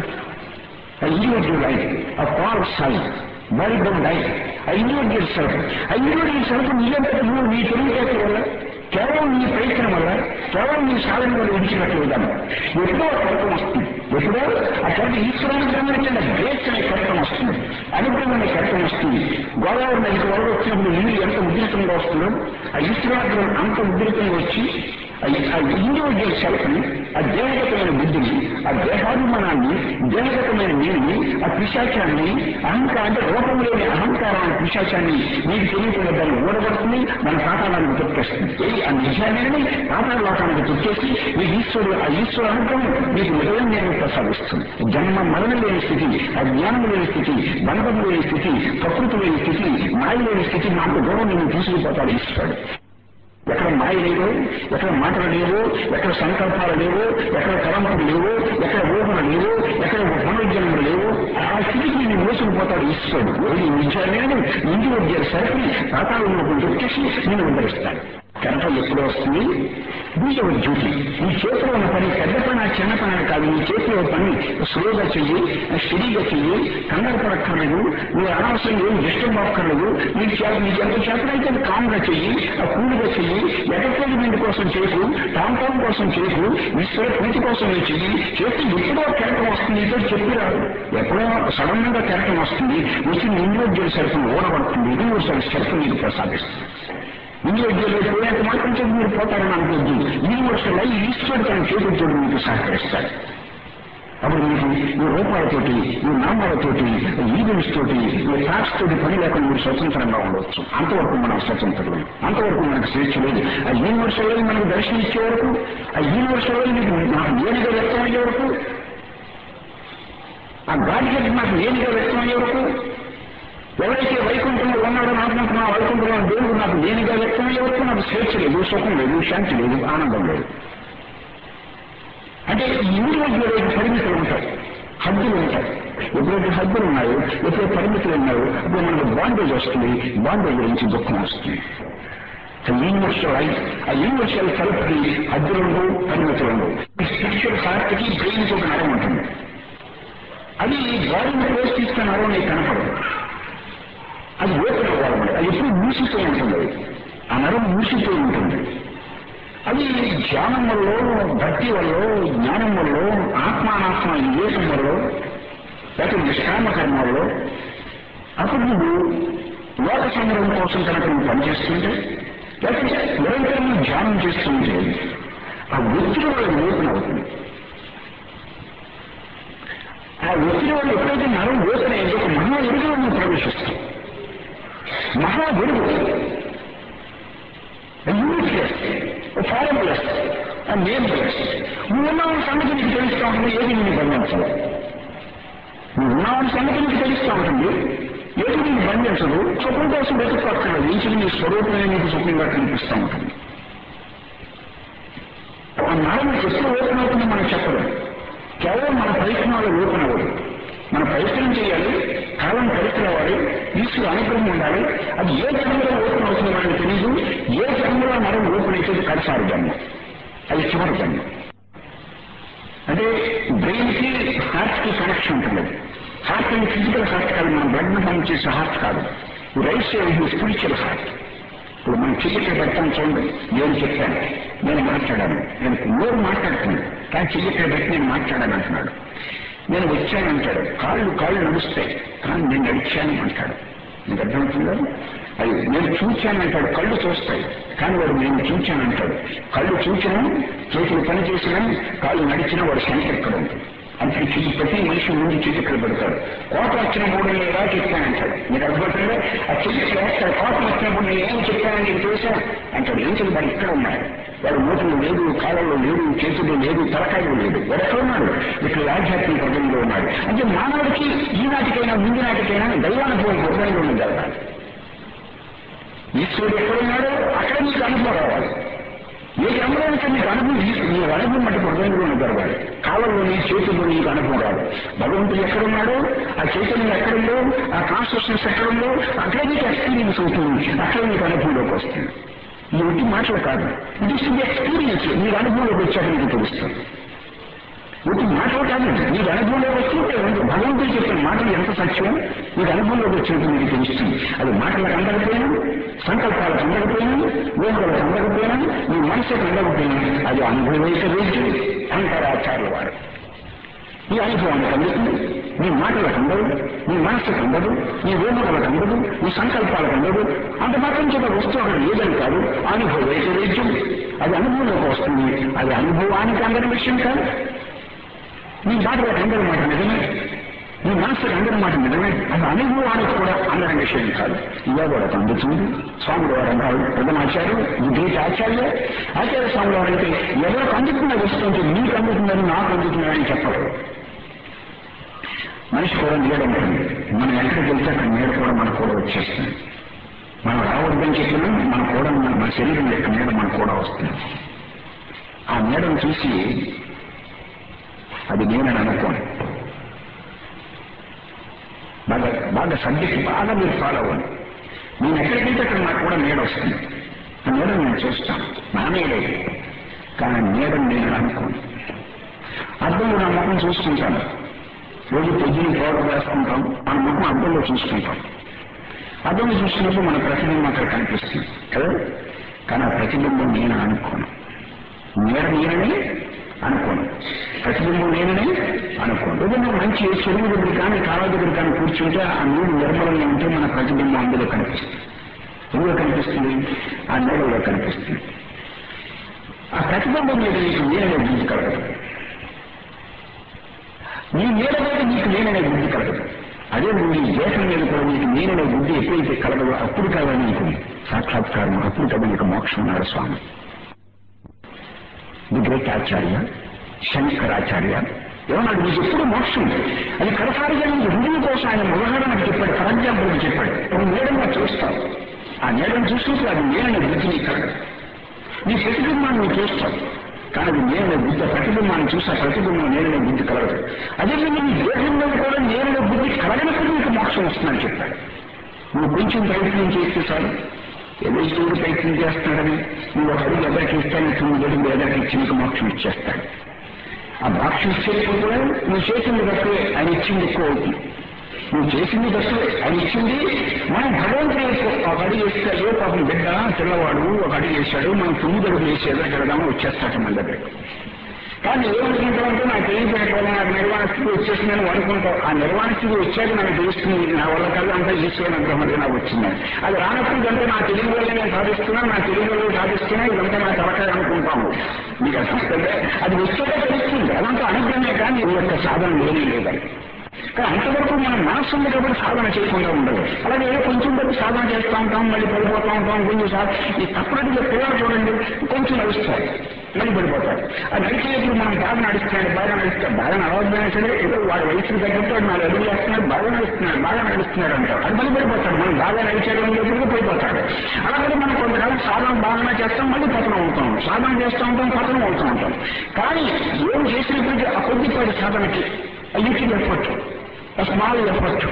ఆ ఇండివిజువల్ ఐ ఆ false I very good I ఆ ఇండివిజువల్ సెల్ఫ్ ఆ ఇండివిజువల్ సెల్ఫ్ నీయంతటి నువ్వు నీ తెలివితేటల వల్ల కేవలం నీ ప్రయత్నం వల్ల కేవలం నీ సాధన వల్ల విడిచినట్లు విధానం ఎప్పుడో కర్తం వస్తుంది ఎప్పుడో ఆ కర్త ఈశ్వరానుగ్రహమైన గ్రేస్ అనే కర్తం వస్తుంది అనుగ్రహం అనే కర్తం వస్తుంది గోదావరి నదికి వరద వచ్చినప్పుడు నీళ్ళు ఎంత ఉద్రితంగా వస్తుందో ఆ ఈశ్వరానుగ్రహం అంత ఉద్రితంగా వచ్చి ఆ ఇండివిజువల్ సెల్ఫ్ని ఆ దేహగతమైన బుద్ధిని ఆ దేహాభిమానాన్ని దేహగతమైన నీరుని ఆ పిశాచాన్ని అహంకారం అంటే రూపం లేని అహంకారాన్ని పిశాచాన్ని మీకు తెలియకుండా దాన్ని ఓడగొడుతుంది మన పాతాళానికి తొక్కేస్తుంది ఆ నిజాన్ని పాతాళ లోకానికి తొక్కేసి మీ ఈశ్వరుడు ఆ ఈశ్వర అనుగ్రహం మీకు నిజం నేను ప్రసాదిస్తుంది జన్మ మరణ లేని స్థితి అజ్ఞానం లేని స్థితి బంధం లేని స్థితి ప్రకృతి లేని స్థితి మాయ లేని స్థితి నాకు దూరం నేను తీసుకుపోతాడు ఈశ్వరుడు ఎక్కడ మాయ లేవు ఎక్కడ మాటలు లేవు ఎక్కడ సంకల్పాలు లేవు ఎక్కడ తలంపులు లేవు ఎక్కడ ఊహలు లేవు ఎక్కడ పునరుజ్జనములు లేవు ఆ స్థితికి నేను మోసుకుపోతాడు ఈశ్వరుడు ఏది నిజాన్ని ఇంటి ఉద్యోగ సరికి పాతాళంలోకి వచ్చేసి నేను ఉద్ధరిస్తాడు కనపం ఎప్పుడు వస్తుంది బీజ డ్యూటీ నీ చేతిలో ఉన్న పని పెద్ద పని చిన్న పని అని కాదు నీ చేతిలో పని స్లోగా చెయ్యి స్టడీగా చెయ్యి కంగారు పడక్కర్లేదు నువ్వు అనవసరం ఏం డిస్టర్బ్ అవ్వక్కర్లేదు నీకు చేత నీకు ఎంత చేతనైతే కామ్గా చెయ్యి ఆ కూలుగా చెయ్యి ఎంటర్టైన్మెంట్ కోసం చేయకు టామ్ టామ్ కోసం చేయకు ఈశ్వర ప్రీతి కోసం నువ్వు చెయ్యి చేతి ఎప్పుడో కెరటం వస్తుంది ఇదో చెప్పి రాదు ఎప్పుడో సడన్ గా కెరటం వస్తుంది వచ్చి నీ ఇండివిజువల్ సెల్ఫ్ ఓడబడుతుంది యూనివర్సల్ సెల్ఫ్ నీకు ప్రసాదిస్తుంది ఇండివిజువల్ పోయేంత మాత్రం చెప్పి మీరు పోతారని అనుకోద్దు యూనివర్సల్ అయి ఈశ్వరుడు తన చేతులతో మీకు సహకరిస్తాడు అప్పుడు మీకు ఈ రూపాలతోటి ఈ నామాలతోటి ఈవెంట్స్ తోటి ఈ థాట్స్ తోటి పని లేకుండా మీరు స్వతంత్రంగా ఉండవచ్చు అంతవరకు మనం స్వతంత్రులు అంతవరకు మనకు స్వేచ్ఛ లేదు ఆ యూనివర్సల్ అయి మనకు దర్శనం ఇచ్చే వరకు ఆ యూనివర్సల్ అయి మీకు నాకు నేనుగా వ్యక్తమయ్యే వరకు ఆ గాడి నాకు నేనుగా వ్యక్తమయ్యే వరకు ఎవరైతే వైకుంఠంలో ఉన్నాడో అనుకుంటున్నా వైకుంఠంలో దేవుడు నాకు నేనుగా వ్యక్తమయ్యే వరకు నాకు స్వేచ్ఛ లేదు సుఖం లేదు శాంతి లేదు ఆనందం లేదు అంటే ఈ ఇండివిజువల్ పరిమితులు ఉంటాయి హద్దులు ఉంటాయి ఎప్పుడైతే హద్దులు ఉన్నాయో ఎప్పుడైతే పరిమితులు ఉన్నాయో అప్పుడు మనకు బాండేజ్ వస్తుంది బాండేజ్ గురించి దుఃఖం వస్తుంది యూనివర్సల్ ఆ యూనివర్సల్ సెల్ఫ్కి హద్దులు ఉండవు పరిమితులు ఉండవు స్పిరిచువల్ హార్ట్కి బ్రెయిన్కి ఒక నరం ఉంటుంది అది బాడీని క్లోజ్ తీసుకున్న నరం నీకు కనపడదు అది ఓపెన్ అవ్వాలి అది ఎప్పుడు మూసిపోయి ఉంటుంది ఆ నరం మూసిపోయి ఉంటుంది అది ధ్యానం వల్ల భక్తి వల్ల జ్ఞానం వల్ల ఆత్మానాత్మ వివేకం వల్ల లేకపోతే నిష్కామ కర్మ వల్ల అప్పుడు నువ్వు లోక సంగ్రహం కోసం కనుక నువ్వు పనిచేస్తుంటే లేకపోతే నిరంతరం ధ్యానం చేస్తుంటే ఆ ఒత్తిడి వల్ల ఓపెన్ అవుతుంది ఆ ఒత్తిడి వల్ల ఎప్పుడైతే నరం ఓపెన్ అయిందో ఒక మహా ఎరుగులో నువ్వు ప్రవేశిస్తావు మహా వెలుగు యూనిట్లెస్ ఫారెన్లెస్ నేమ్లెస్ నువ్వు ఉన్నావు సంగతి నీకు తెలుస్తూ ఉంటుంది ఏది నేను బంధించదు నువ్వు ఉన్నావు సంగతి నీకు తెలుస్తూ ఉంటుంది ఏది నీకు బంధించదు సుఖం కోసం వెతుక్కోక్కర్లేదు ఇంచుకు నీ స్వరూపమే నీకు సుఖంగా కనిపిస్తూ ఉంటుంది ఆ నరం ఎప్పుడు ఓపెన్ అవుతుందో మనం చెప్పలేం కేవలం మన ప్రయత్నాలు ఓపెన్ అవ్వదు మన ప్రయత్నం చేయాలి కాలం కలిసి రావాలి ఈశ్వరు అనుగ్రహం ఉండాలి అది ఏ జన్మలో ఓపెన్ అవుతుందో మనకు తెలియదు ఏ జన్మలో నరం ఓపెన్ అయితే కడసారి జన్మ అది చివరి జన్మ అంటే బ్రెయిన్ కి హార్ట్ కి కనెక్షన్ ఉంటుంది హార్ట్ అంటే ఫిజికల్ హార్ట్ కాదు మనం బ్లడ్ పంప్ చేసే హార్ట్ కాదు రైస్ స్పిరిచువల్ హార్ట్ ఇప్పుడు మనం చికిత్స పెడతాను చూడండి నేను చెప్పాను నేను మాట్లాడాను నేను నోరు మాట్లాడుతున్నాను కానీ చికిత్స పెట్టి నేను మాట్లాడాను అంటున్నాడు నేను వచ్చాను అంటాడు కాళ్ళు కాళ్ళు నడుస్తాయి కానీ నేను నడిచాను అంటాడు మీకు అర్థమవుతుందా అది నేను చూచాను అంటాడు కళ్ళు చూస్తాయి కానీ వాడు నేను చూచాను అంటాడు కళ్ళు చూచినా చేతులు పని చేసినా కాళ్ళు నడిచినా వాడు సంఖ్య ఎక్కడ ఉంటుంది అంటే చికి ప్రతి మనిషి ముందు చికిత్సలు పెడతాడు కోట వచ్చిన మూడు లేదా చెప్పానంటాడు మీకు అర్థమవుతుందా ఆ చికిత్స వేస్తాడు కోట వచ్చినప్పుడు నేను ఏం చెప్పానని నీకు తెలుసా అంటాడు ఏం చెప్పి వాడు ఇక్కడ ఉన్నాడు వాడు మూటలు లేదు కాళ్ళలో లేదు చేతులు లేదు తలకాయలు లేదు వాడు ఎక్కడ ఉన్నాడు ఇక్కడ ఆధ్యాత్మిక హృదయంలో ఉన్నాడు అంటే మానవుడికి ఈనాటికైనా ముందు నాటికైనా దైవానుభవం హృదయంలో ఉంది కదా ఈశ్వరుడు ఎక్కడున్నాడో అక్కడ నీకు అనుభవం రావాలి ఏ క్రమంలో నీకు అనుభవం నీ అనుభవం మట్టి హృదయంలో జరగాలి కాలంలోని చేతుల్లో నీకు అనుభవం రాదు భగవంతుడు ఎక్కడున్నాడో ఆ చైతన్యం ఎక్కడుందో ఆ కాన్స్టిట్యూషన్స్ ఎక్కడుందో అక్కడే నీకు ఎక్స్పీరియన్స్ అవుతుంది అక్కడే నీకు అనుభవంలోకి వస్తుంది ఈ ఒకటి మాటలు కాదు ఇది ఇస్తుంది ఎక్స్పీరియన్స్ నీకు అనుభవంలోకి వచ్చాక నీకు తెలుస్తుంది ఒకటి మాటలు కాదు నీకు అనుభవంలోకి వచ్చింటే భగవంతుడు చెప్పిన మాటలు ఎంత సత్యం నీకు అనుభవంలోకి వచ్చినట్టు నీకు తెలుస్తుంది అది మాటలకు అందకపోయినా సంకల్పాలకు అందకపోయినా ఊహలకు అందకపోయినా నీ మనసుకు అందకపోయినా అది అనుభవైక వేసి అంటారు ఆచార్యుల వారు నీ అనుభవానికి అందుతుంది నీ మాటలకు అందదు నీ మనస్సుకు అందదు నీ ఊహలకు అందదు నీ సంకల్పాలకు అందదు అంత మాత్రం చేత వస్తువు అక్కడ లేదని కాదు అనుభవ వైద్యం అది అనుభవంలోకి వస్తుంది అది అనుభవానికి అందని విషయం కాదు నీ మాటలకు అందరి మాట నిజమే నీ మనసుకు అందరి మాట నిజమే అది అనుభవానికి కూడా అందరి విషయం కాదు ఇవే కూడా అందుతుంది స్వాముల వారు అన్నారు ప్రథమాచార్యులు ఈ గ్రేట్ ఆచార్య ఆచార్య స్వాముల వారు అంటే ఎవరికి అందుతున్న వస్తుంటే నీకు అందుతుందని నాకు అందుతుందని చెప్పరు మనిషి కూడా నీడ ఉంటుంది మనం ఎక్కడికి వెళ్తే అక్కడ నీడ కూడా మనకు కూడా వచ్చేస్తుంది మనం రావద్దని చెప్పినా మన కూడా మన శరీరం యొక్క నీడ మనకు కూడా వస్తుంది ఆ నీడను చూసి అది నేనని అనుకోండి బాగా బాగా సబ్జెక్ట్ బాగా మీరు ఫాలో అవ్వండి నేను ఎక్కడికైతే అక్కడ నాకు కూడా నీడ వస్తుంది ఆ నీడను నేను చూస్తాను నా నీడే కానీ నీడను నేను అనుకోను అర్థంలో నా ముఖం చూసుకుంటాను రోజు పొద్దున్న పౌడర్ వేసుకుంటాం మన ముఖం అర్థంలో చూసుకుంటాం అర్థంలో చూసుకున్నప్పుడు మన ప్రతిబింబం అక్కడ కనిపిస్తుంది కదా కానీ ఆ ప్రతిబింబం నేను అనుకోను నీడ నేనని అనుకోను ప్రతిబింబం నేనని అనుకోను ఏదైనా మంచి చెరువు దగ్గర కానీ కాలువ దగ్గర కానీ కూర్చుంటే ఆ నీరు నిర్మలంగా ఉంటే మన ప్రతిబింబం అందులో కనిపిస్తుంది ఎందులో కనిపిస్తుంది ఆ నీడలో కనిపిస్తుంది ఆ ప్రతిబింబం మీద నీకు నేననే బుద్ధి కలగదు నీ నీడ మీద నీకు నేననే బుద్ధి కలగదు అదే నువ్వు నీ దేశం మీద కూడా నీకు నేననే బుద్ధి ఎప్పుడైతే కలగదో అప్పుడు కదా నీకు సాక్షాత్కారం అప్పుడు కదా నీకు మోక్షం ఉన్నాడు స్వామి ది గ్రేట్ ఆచార్య శంకరాచార్య ఏమన్నాడు నీకు ఎప్పుడు మోక్షం అది కడసారిగా నీకు రుజువు కోసం ఆయన ఉదాహరణకు చెప్పాడు ఫర్ ఎగ్జాంపుల్కి చెప్పాడు నువ్వు నీడని చూస్తావు ఆ నీడని చూసినప్పుడు అది నేననే బుద్ధి నీకు కలగదు నీ ప్రతిబింబాన్ని నువ్వు చూస్తావు కానీ అది నేననే బుద్ధి ఆ ప్రతిబింబాన్ని చూసి ఆ ప్రతిబింబం నేననే బుద్ధి కలగదు అదేవిధంగా నీ దేహంలో కూడా నేననే బుద్ధి కలగనప్పుడు నీకు మోక్షం వస్తుందని చెప్పాడు నువ్వు కొంచెం ప్రయత్నం చేస్తే చాలు ఏదో శివుడు ప్రయత్నం చేస్తున్నాడని నువ్వు ఒక అడుగు ఎదరికి ఇస్తాను తొమ్మిది అడుగులు ఎదరికి ఇచ్చి నీకు మోక్షం ఇచ్చేస్తాడు ఆ మోక్షం ఇచ్చేటప్పుడు కూడా నువ్వు చేసింది తక్కువే ఆయన ఇచ్చింది ఎక్కువ అవుతుంది నువ్వు చేసింది తక్కువే ఆయన ఇచ్చింది మనం భగవంతుడు ఒక అడుగు వేస్తే అయ్యో పాపం బిడ్డ పిల్లవాడు ఒక అడుగు వేశాడు మనం తొమ్మిది అడుగులు వేసి ఎదురు వెళదామో వచ్చేస్తాడు మన దగ్గర కానీ ఏమనుకుంటామంటే నాకు ఏం పెట్టాలి నాకు నిర్వాణ స్థితి వచ్చేసిందని అనుకుంటావు ఆ నిర్వాణ స్థితి వచ్చాక నాకు తెలుస్తుంది నా వల్ల కల్లా అంతా ఈశ్వరుని అనుగ్రహం నాకు వచ్చిందని అది రానప్పుడు ఇదంతా నా తెలివి వల్ల నేను సాధిస్తున్నా నా తెలివి వల్ల సాధిస్తున్నా ఇదంతా నా తలకాయ అనుకుంటాము మీకు అర్థం అది వచ్చాక తెలుస్తుంది అదంతా అనుగ్రహమే కానీ ఈ యొక్క సాధన లేని లేదని కానీ అంతవరకు మనం మనస్సు ఉంది కాబట్టి సాధన చేయకుండా ఉండదు అలాగే ఏదో కొంచెం కొద్ది సాధన చేస్తూ ఉంటాం మళ్ళీ పడిపోతూ ఉంటాం కొంచెం సా ఈ తప్పనట్టుగా పిల్లలు చూడండి కొంచెం నడుస్తారు మళ్ళీ పడిపోతారు ఆ నడిచేటప్పుడు మనం బాగా నడుస్తున్నాడు బాగా నడుస్తాడు బాగా నడవద్దనే సరే ఏదో వాడి వయసుకు తగ్గట్టు వాడు నాలుగు అడుగులు వేస్తున్నాడు బాగా నడుస్తున్నాడు బాగా నడుస్తున్నాడు అంటారు అది మళ్ళీ పడిపోతాడు మనం బాగా నడిచేయడం ఎప్పుడు పడిపోతాడు అలాగే మనం కొంతకాలం సాధన బాగానే చేస్తాం మళ్ళీ పతనం అవుతాం సాధన చేస్తూ ఉంటాం పతనం అవుతూ ఉంటాం కానీ ఏం చేసినప్పటికీ ఆ కొద్దిపాటి సాధనకి లిటిల్ ఎఫర్ట్ స్మాల్ ఎఫర్ట్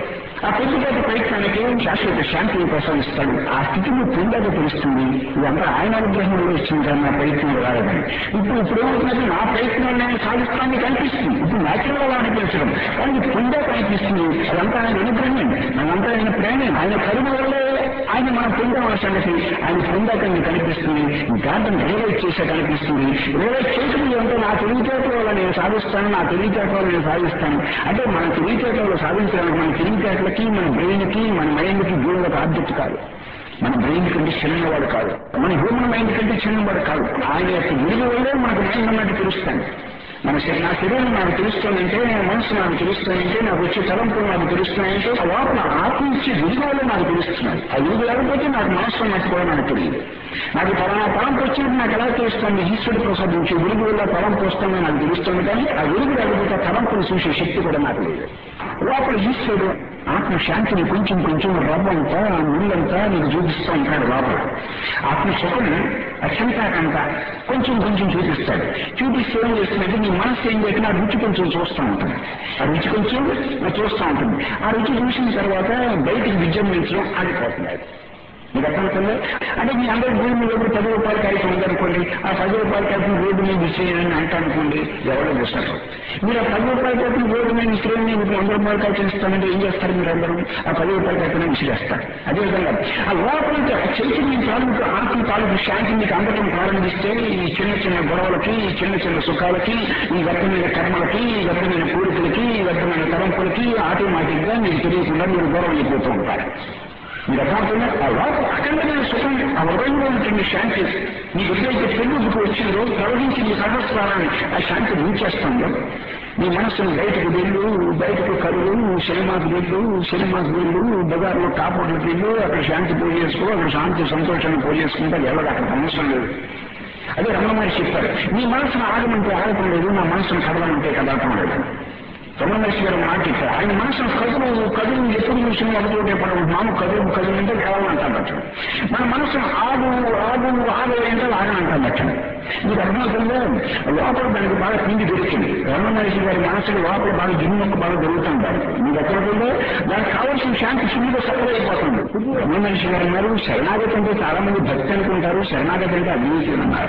ఆ కొద్దిపాటి ప్రయత్నానికి శాశ్వత శాంతిని ప్రసాదిస్తాడు ఆ స్థితి నువ్వు పొందాక తెలుస్తుంది ఇదంతా ఆయన అనుగ్రహంలో ఇచ్చింది కానీ నా ప్రయత్నం రాలేదని ఇప్పుడు ఇప్పుడు ఏమవుతున్నది నా ప్రయత్నం నేను సాధిస్తానికి కనిపిస్తుంది ఇప్పుడు న్యాచురల్ గా అనిపించడం కానీ ఇది పొందాక అనిపిస్తుంది అదంతా ఆయన అనుగ్రహం అదంతా ఆయన ప్రేమ ఆయన కరుణ వల్లే ఆయన మనం పొందామన్న సంగతి ఆయన పొందాక నీకు కనిపిస్తుంది గార్డెన్ రియలైజ్ చేసే కనిపిస్తుంది రియలైజ్ చేసింది అంటే నా తెలివితేటల వల్ల నేను సాధిస్తాను నా తెలివితేటల వల్ల నేను సాధిస్తాను అంటే మన తెలివితేటలు సాధించడానికి మన తెలివితేటలకి మన బ్రెయిన్ కి మన మైండ్ కి దేవుడు ఆబ్జెక్ట్ కాదు మన బ్రెయిన్ కంటే చిన్నవాడు కాదు మన హ్యూమన్ మైండ్ కంటే చిన్నవాడు కాదు ఆయన యొక్క విలువ వల్లే మనకు మైండ్ అన్నట్టు తెలుస్తాను మన శరీ- నా శరీరం నాకు తెలుస్తుందంటే నా మనసు నాకు తెలుస్తుందంటే నాకు వచ్చే తలంపులు నాకు తెలుస్తున్నాయంటే ఆ లోపల ఆత్మ ఇచ్చే విలువలు నాకు తెలుస్తున్నాయి ఆ విలువ లేకపోతే నాకు మనసు అన్నట్టు కూడా నాకు తెలియదు నాకు పలానా తలంపు వచ్చినట్టు నాకు ఎలా తెలుస్తుంది ఈశ్వరుడు ప్రసాదించే విలువ వల్ల తలంపు వస్తుందని నాకు తెలుస్తుంది కానీ ఆ విలువ లేకపోతే ఆ తలంపును చూసే శక్తి కూడా నాకు లేదు లోపల ఈశ్వరుడు ఆత్మ శాంతిని కొంచెం కొంచెం రవ్వంతా ముళ్ళంతా నీకు చూపిస్తూ ఉంటాడు లోపల ఆత్మ సుఖం అక్షంతాకంతా కొంచెం కొంచెం చూపిస్తాడు చూపిస్తే ఏం చేస్తుందంటే నీ మనసు ఏం చేసినా ఆ రుచి కొంచెం చూస్తూ ఉంటుంది ఆ రుచి కొంచెం చూస్తూ ఉంటుంది ఆ రుచి చూసిన తర్వాత బయటికి విజృంభించడం ఆగిపోతుంది మీకు అర్థమవుతుందా అంటే మీ అందరూ భూమి మీద ఎప్పుడు పది రూపాయల కాగితం ఉందనుకోండి ఆ పది రూపాయల కాగితం రోడ్డు మీద విసిరేయని అంటా అనుకోండి ఎవరో చూస్తారు మీరు ఆ పది రూపాయల కాగితం రోడ్డు మీద విసిరేయని మీకు వంద రూపాయల కాగితం ఇస్తానంటే ఏం చేస్తారు మీరు అందరూ ఆ పది రూపాయల కాగితం విసిరేస్తారు అదేవిధంగా ఆ లోపల చైతన్యం తాలూకు ఆత్మ తాలూకు శాంతి మీకు అందడం ప్రారంభిస్తే ఈ చిన్న చిన్న గొడవలకి ఈ చిన్న చిన్న సుఖాలకి ఈ వ్యర్థమైన కర్మలకి ఈ వ్యర్థమైన కోరికలకి ఈ వ్యర్థమైన తలంపులకి ఆటోమేటిక్ గా మీకు తెలియకుండా మీరు దూరం అయిపోతూ ఉంటారు మీరు అర్థమవుతుంది ఆ లోపల అఖండమైన సుఖం ఆ హృదయంలో ఉంటుంది శాంతి మీకు ఎప్పుడైతే పెళ్ళికి వచ్చిందో ప్రవహించి మీ సహస్రాన్ని ఆ శాంతి ముంచేస్తుందో మీ మనస్సును బయటకు వెళ్ళు బయటకు కరువు సినిమాకు వెళ్ళు సినిమాకు వెళ్ళు బజార్లో కాపాడులకు వెళ్ళు అక్కడ శాంతి పోయి చేసుకో అక్కడ శాంతి సంతోషాన్ని పోయి చేసుకుంటే వెళ్ళదు అక్కడ అవసరం లేదు అదే రమణ మహర్షి చెప్పారు మీ మనసును ఆగమంటే ఆగటం లేదు నా మనసును కదలమంటే కదలటం లేదు రమణ మహర్షి గారు మాట చెప్పారు ఆయన మనసును కదులు కదులు ఎప్పుడు చూసినా ఒకటి పడుకుంటున్నాము కదులు కదులు అంటే కావాలంటారు అతను మన మనసును ఆగు ఆగు ఆగు అంటే ఆగనంటారు అతను మీకు అర్థమవుతుందో లోపల దానికి బాగా పిండి దొరికింది రమణ మహర్షి గారి మనసులో లోపల బాగా గిన్నెకు బాగా దొరుకుతుంది మీకు అర్థమవుతుందో దానికి కావాల్సిన శాంతి సులువుగా సఫర్ అయిపోతుంది రమణ మహర్షి గారు అన్నారు శరణాగతి అంటే చాలా మంది భక్తి అనుకుంటారు శరణాగతి అంటే అభివృద్ధి అన్నారు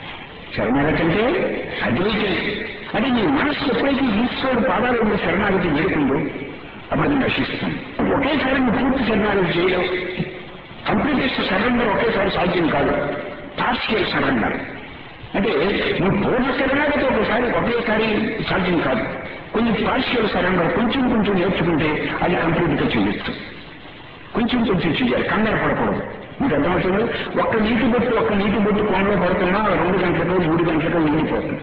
శరణాగతి అంటే అద్వైతం అంటే నీ మనస్సు ఎప్పుడైతే ఈశ్వరుడు పాదాలు ఉన్న శరణాగతి వేడుకుందో అప్పుడు అది నశిస్తుంది ఒకేసారి నువ్వు పూర్తి శరణాగతి చేయలేవు కంప్లీట్ సరెండర్ ఒకేసారి సాధ్యం కాదు పార్షియల్ సరెండర్ అంటే నువ్వు పూర్ణ శరణాగతి ఒకసారి ఒకేసారి సాధ్యం కాదు కొంచెం పార్షియల్ సరెండర్ కొంచెం కొంచెం నేర్చుకుంటే అది కంప్లీట్ గా చేయొచ్చు కొంచెం కొంచెం చేయాలి కంగారు పడకూడదు మీకు అర్థమవుతుంది ఒక్క నీటి బొట్టు ఒక్క నీటి బొట్టు కోణలో పడుతున్నా రెండు గంటలకు మూడు గంటలకు నిండిపోతుంది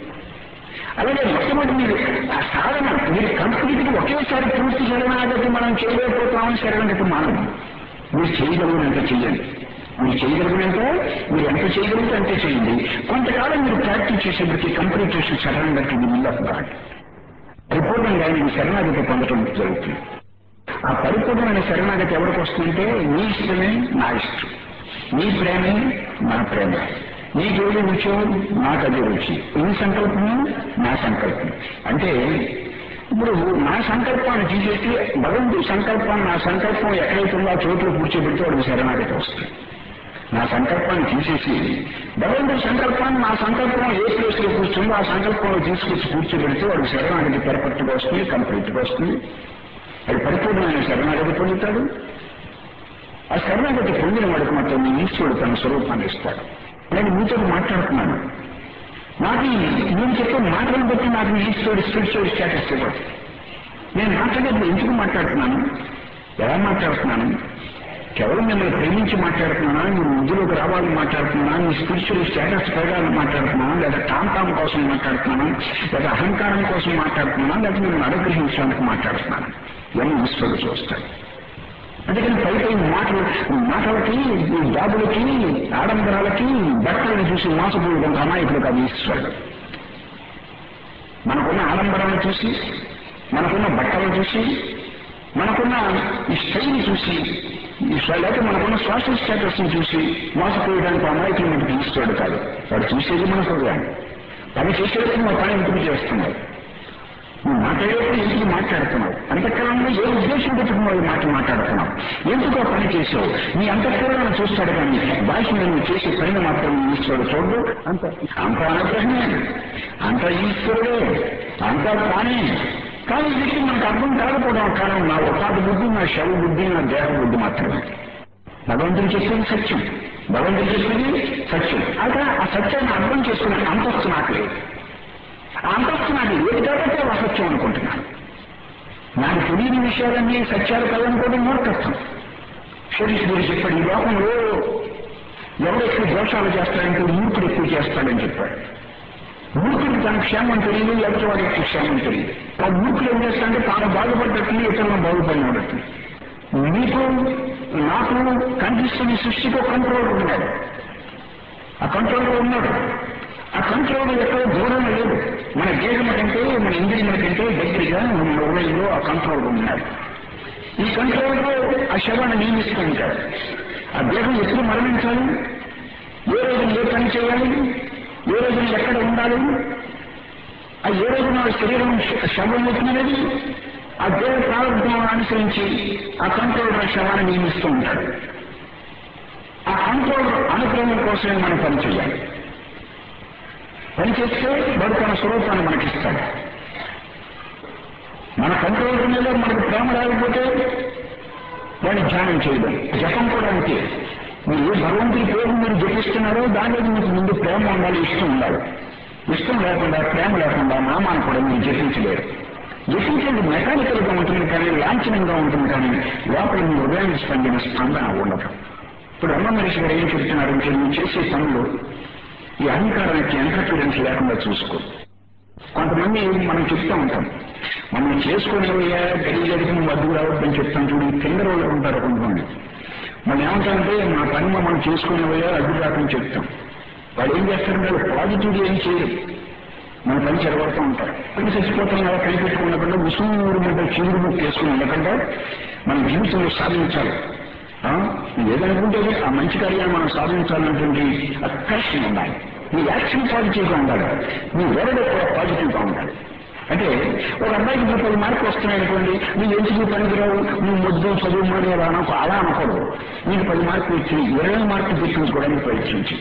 అలాగే మొట్టమొదటి మీరు ఆ సాధన మీరు కంప్లీట్ గా ఒకేసారి పూర్తి శరణాగతి మనం చేయలేకపోతామని శరణాగతి మానం మీరు చేయగలిగినంత చెయ్యండి మీరు చేయగలిగినంత మీరు ఎంత చేయగలిగితే అంతే చేయండి కొంతకాలం మీరు ప్రాక్టీస్ చేసేప్పటికీ కంప్లీట్ చేసి శరణాగతి ముందుకు రాండి పరిపూర్ణంగా మీకు శరణాగతి పొందడం జరుగుతుంది ఆ పరిపూర్ణమైన శరణాగతి ఎవరికి వస్తుందంటే నీ ఇష్టమే నా ఇష్టం నీ ప్రేమే నా ప్రేమ నీకేది రుచో నాకు అది రుచి నీ సంకల్పము నా సంకల్పం అంటే ఇప్పుడు నా సంకల్పాన్ని తీసేసి భగవంతుడి సంకల్పాన్ని నా సంకల్పం ఎక్కడైతే ఉందో ఆ చోట్ల కూర్చోబెడితే వాడికి శరణాగతి వస్తుంది నా సంకల్పాన్ని తీసేసి భగవంతుడి సంకల్పాన్ని నా సంకల్పం ఏ ప్లేస్ లో కూర్చుందో ఆ సంకల్పంలో తీసుకొచ్చి కూర్చోబెడితే వాడికి శరణాగతి పెర్ఫెక్ట్ గా వస్తుంది కంప్లీట్ గా వస్తుంది అది పరిపూర్ణమైన శరణాగతి పొందుతాడు ఆ శరణాగతి పొందిన వాడికి మాత్రం మీ ఈశ్వరుడు తన స్వరూపాన్ని ఇస్తాడు నేను మీతో మాట్లాడుతున్నాను నాకు ఈ- నేను చెప్పే మాటలను బట్టి నాకు ఈ ఈశ్వరుడు స్పిరిచువల్ స్టేటస్ ఇవ్వదు నేను మాట్లాడేది ఎందుకు మాట్లాడుతున్నాను ఎలా మాట్లాడుతున్నాను కేవలం మిమ్మల్ని ప్రేమించి మాట్లాడుతున్నానా మీ ముద్దులోకి రావాలని మాట్లాడుతున్నానా మీ స్పిరిచువల్ స్టేటస్ పెరగాలని మాట్లాడుతున్నానా లేదా టామ్ టామ్ కోసం మాట్లాడుతున్నానా లేదా అహంకారం కోసం మాట్లాడుతున్నానా లేదా మిమ్మల్ని అనుగ్రహించడానికి మాట్లాడుతున్నాను ఇవన్నీ ఈశ్వరుడు చూస్తాడు అందుకని పై పై మాటలు మాటలకి ఈ జాబులకి ఆడంబరాలకి బట్టలను చూసి మోసపోయేంత అమాయకుడు కాదు ఈశ్వరుడు మనకున్న ఆడంబరాలను చూసి మనకున్న బట్టలను చూసి మనకున్న ఈ స్టైల్ చూసి ఈ స్వ- లేకపోతే మనకున్న సోషల్ స్టేటస్ ని చూసి మోసపోయడానికి అమాయకులు మనకి ఈశ్వరుడు కాదు వాడు చూసేది మన హృదయాన్ని పని చేసేటప్పుడు మా పని ఎందుకు చేస్తున్నాడు నువ్వు మాట మాట్లాడేప్పుడు ఎందుకు మాట్లాడుతున్నావు అంతఃకరణలో ఏ ఉద్దేశం పెట్టుకున్నావు ఈ మాట మాట్లాడుతున్నావు ఎందుకు ఆ పని చేసావు నీ అంతఃకరణను చూస్తాడు కానీ భాష నువ్వు చేసే పని మాత్రం ఈశ్వరుడు చూడు అంత అంత అనుగ్రహమే అంత ఈశ్వరుడే అంత తానే కానీ ఇది మనకు అర్థం కాకపోవడం కారణం నా ఉపాధి బుద్ధి నా శవ బుద్ధి నా దేహ బుద్ధి మాత్రమే భగవంతుడు చెప్పేది సత్యం భగవంతుడు చెప్పేది సత్యం అయితే ఆ సత్యాన్ని అర్థం చేసుకునే అంతస్తు నాకు లేదు ఆ అంతస్తు నాకు ఏది కాబట్టి అది అసత్యం అనుకుంటున్నాను నాకు తెలియని విషయాలన్నీ సత్యాలు కదనుకోవడం మూర్ఖత్వం శరీషుడు చెప్పాడు ఈ లోకంలో ఎవరు ఎక్కువ దోషాలు చేస్తాడంటే మూర్ఖుడు ఎక్కువ చేస్తాడని చెప్పాడు మూర్ఖుడికి తన క్షేమం తెలియదు లేకపోతే వాడికి క్షేమం తెలియదు ఆ మూర్ఖుడు ఏం చేస్తాడంటే తాను బాగుపడ్డట్లు ఇతరులను బాగుపడినట్టు నీకు నాకు కనిపిస్తున్న సృష్టికి ఒక కంట్రోలర్ ఉన్నాడు ఆ కంట్రోలర్ ఉన్నాడు ఆ కంట్రోలర్ ఎక్కడో దూరం లేదు మన దేహం కంటే మన ఇంద్రియుల కంటే దగ్గరగా మన హృదయంలో ఆ కంట్రోలర్ ఉన్నాడు ఈ కంట్రోలర్ ఆ శవాన్ని నియమిస్తూ ఉంటాడు ఆ దేహం ఎప్పుడు మరణించాలి ఏ రోజున ఏ పని చేయాలి ఏ రోజున ఎక్కడ ఉండాలి ఆ ఏ రోజున ఆ శరీరం శవం అవుతున్నది ఆ దేవ ప్రారంభం అనుసరించి ఆ కంట్రోలర్ శవాన్ని నియమిస్తూ ఉంటాడు ఆ కంట్రోలర్ అనుగ్రహం కోసమే మనం పని చేయాలి పని చేస్తే వాడు తన స్వరూపాన్ని మనకిస్తాడు మన కంట్రోలర్ మీద మనకు ప్రేమ రాకపోతే వాడిని ధ్యానం చేయడం జపం కూడా అంతే మీరు ఏ భగవంతుడి పేరు మీరు జపిస్తున్నారో దాని మీద మీకు ముందు ప్రేమ ఉండాలి ఇష్టం ఉండాలి ఇష్టం లేకుండా ప్రేమ లేకుండా నామాన్ని కూడా మీరు జపించలేరు జపించేది మెకానికల్ గా ఉంటుంది కానీ లాంఛనంగా ఉంటుంది కానీ లోపల మీ హృదయానికి స్పందిన స్పందన ఉండదు ఇప్పుడు అమ్మ మనిషి గారు ఏం చెప్తున్నారంటే నువ్వు చేసే పనులు ఈ అహంకారానికి ఎంటర్ఫీరెన్స్ లేకుండా చూసుకో కొంతమంది మనం చెప్తూ ఉంటాం మనం చేసుకునేవయ్యా గడి గడికి నువ్వు అడ్డు రావద్దని చెప్తాం చూడు కింద వాళ్ళు ఉంటారు కొంతమంది మనం ఏమంటామంటే మా పని మనం చేసుకునేవయ్యా అడ్డు రాకని చెప్తాం వాళ్ళు ఏం చేస్తారంటే వాళ్ళు పాజిటివ్ ఏం చేయరు మన పని చెడగొడుతూ ఉంటారు పని చచ్చిపోతాం కదా కనిపెట్టుకున్నకుండా ముసుగురు మీద చీరుడు ముక్కు వేసుకుని ఉండకుండా మన జీవితంలో సాధించాలి ఆ? నువ్వు ఏదనుకుంటే ఆ మంచి కార్యాన్ని మనం సాధించాలన్నటువంటి అట్రాక్షన్ ఉండాలి నీ యాక్షన్ పాజిటివ్గా ఉండాలి నీ వెరడు కూడా పాజిటివ్గా ఉండాలి అంటే ఒక అబ్బాయికి నువ్వు పది మార్కులు వస్తున్నాయి అనుకోండి నువ్వు ఎందుకు పనికిరావు నువ్వు ముద్దు చదువు మానే అనకు అలా అనకూడదు నీకు పది మార్కులు ఇచ్చి ఇరవై మార్కులు తెచ్చుకోవడానికి ప్రయత్నించి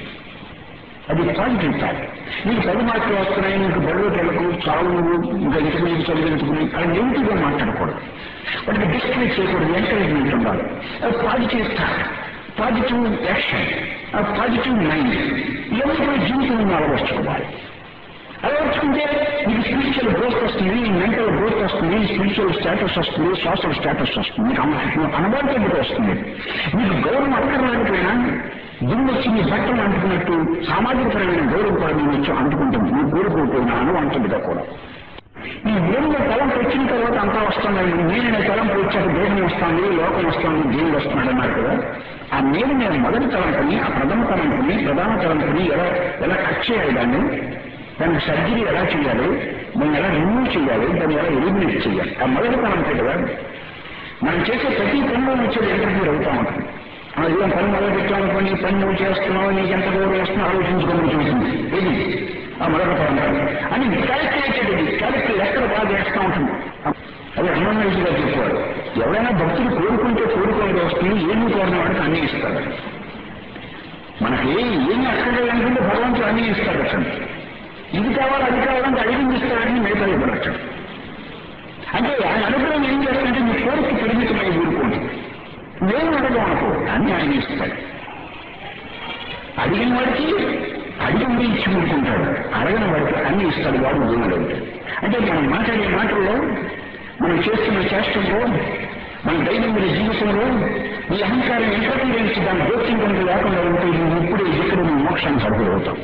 అది పాజిటివ్ థాట్ నీకు పది మార్కులు వస్తున్నాయి నీకు బడిలోకి వెళ్ళకు చావు నువ్వు ఇంకా ఇంటికి నీకు చదివించుకుని అది నెగిటివ్ గా మాట్లాడకూడదు వాటికి డిస్కరేజ్ చేయకూడదు ఎంకరేజ్మెంట్ ఉండాలి అది పాజిటివ్ థాట్ పాజిటివ్ యాక్షన్ ఆ పాజిటివ్ మైండ్ ఇవన్నీ కూడా జీవితంలో అలవర్చుకోవాలి అలవర్చుకుంటే నీకు స్పిరిచువల్ గ్రోత్ వస్తుంది మెంటల్ గ్రోత్ వస్తుంది స్పిరిచువల్ స్టేటస్ వస్తుంది సోషల్ స్టేటస్ వస్తుంది నీకు అనుభవం వస్తుంది నీకు గౌరవం అక్కర్లేకపోయినా దుమ్ము వచ్చి నీ బట్టలు అంటుకున్నట్టు సామాజికపరమైన గౌరవం కూడా నేను వచ్చి అంటుకుంటుంది నీ కోరుకోకపోయినా అనువంటుందిగా కూడా ఈ నేను తలంపు వచ్చిన తర్వాత అంతా వస్తుందండి నేను తలంపు వచ్చాక దేహం వస్తుంది లోకం వస్తుంది దేవుడు వస్తున్నాడు అన్నారు కదా ఆ నేను నేను మొదటి తలంపుని ఆ ప్రథమ తలంపుని ప్రధాన తలంపుని ఎలా ఎలా కట్ చేయాలి దాన్ని దానికి సర్జరీ ఎలా చేయాలి దాన్ని ఎలా రిమూవ్ చేయాలి దాన్ని ఎలా ఎలిమినేట్ చేయాలి ఆ మొదటి తలంపే కదా మనం చేసే ప్రతి పనిలో వచ్చేది ఇంటర్వ్యూ అవుతా ఉంటుంది ఆ ఇలా పని మొదలు పెట్టామనుకోండి పని నువ్వు చేస్తున్నావు నీకు ఎంత గౌరవం వస్తున్నావు ఆలోచించుకోమని చూస్తుంది ఇది ఆ మొదటి తలంపు అని క్యాలిక్యులేటెడ్ ఇది క్యాలిక్యులేట్ ఎక్కడ బాగా చేస్తూ ఉంటుంది అదే హనుమాన్ గారు చెప్పారు ఎవరైనా భక్తులు కోరుకుంటే కోరుకోవడం వస్తుంది ఏమి కోరిన వాడికి అన్నీ ఇస్తాడు మనకి ఏమి అక్కడ అనుకుంటే భగవంతుడు అన్నీ ఇస్తాడు అసలు ఇది కావాలి అది కావాలంటే అడిగింది ఇస్తాడని మిగతా ఇవ్వడచ్చు అంటే ఆయన అనుగ్రహం ఏం చేస్తాడంటే మీ కోరిక పరిమితమై ఊరుకోండి నేను అడగం అనుకో అన్ని ఆయన ఇస్తాడు అడిగిన వాడికి అడిగింది ఇచ్చి ఊరుకుంటాడు అడగిన వాడికి అన్ని ఇస్తాడు వాడు దేవుడు అంటే మనం మాట్లాడే మాటల్లో మనం చేస్తున్న చేష్టంలో మన దైనందిన జీవితంలో ఈ అహంకారం ఇంటర్ఫీరెన్స్ దాని జోక్యం కనుక లేకుండా ఉంటే నువ్వు ఇప్పుడే ఇక్కడ నువ్వు మోక్షానికి అర్హులవుతావు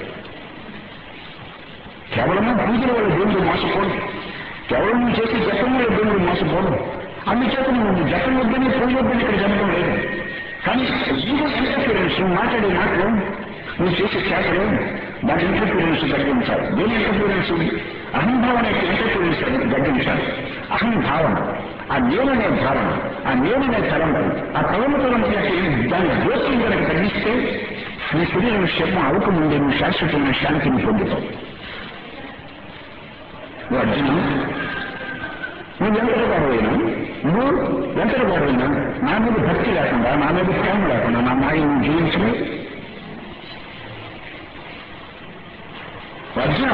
కేవలము పూజల వల్ల దేవుడు మోసపోడు కేవలం నువ్వు చేసే జపం వల్ల దేవుడు మోసపోడు అందుచేత నువ్వు జపం వద్దని పూజ వద్దని ఇక్కడ జపం లేదు కానీ ఈగో ఇంటర్ఫీరెన్స్ నువ్వు మాట్లాడే మాటలు నువ్వు చేసే చేతలు దాని ఇంటర్ఫీరెన్స్ తగ్గించాలి దేని ఇంటర్ఫీరెన్స్ అహంభావన యొక్క ఇంటర్ఫీరెన్స్ తగ్గించాలి అహంభావన ఆ నేననే భావన ఆ నేననే తలంపు ఆ తలంపు తలంపు యొక్క దాని దోషం కనుక తగ్గిస్తే నీ శరీరం శర్మ అవకముందే నువ్వు శాశ్వతమైన శాంతిని పొందుతావు ఓ అర్జున నువ్వు ఎంతటి వాడవైనా నువ్వు ఎంతటి వాడవైనా నా మీద భక్తి లేకుండా నా మీద ప్రేమ లేకుండా నా మాయ నువ్వు జయించలేవు అర్జున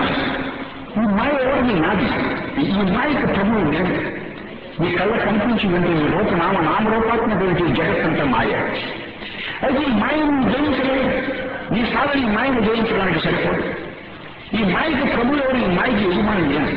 ఈ మాయ ఎవరిది నాది ఈ మాయకు ప్రభువు నేను మీ కళ్ళ కనిపించిందంటే ఈ రూప నామ నామరూపాత్మకమైన జగత్తంతా మాయ అయితే ఈ మాయను జయించలేదు నీ సాధన ఈ మాయను జయించడానికి సరిపోదు ఈ మాయకు ప్రభు ఎవరు ఈ మాయకి యజమాని నేను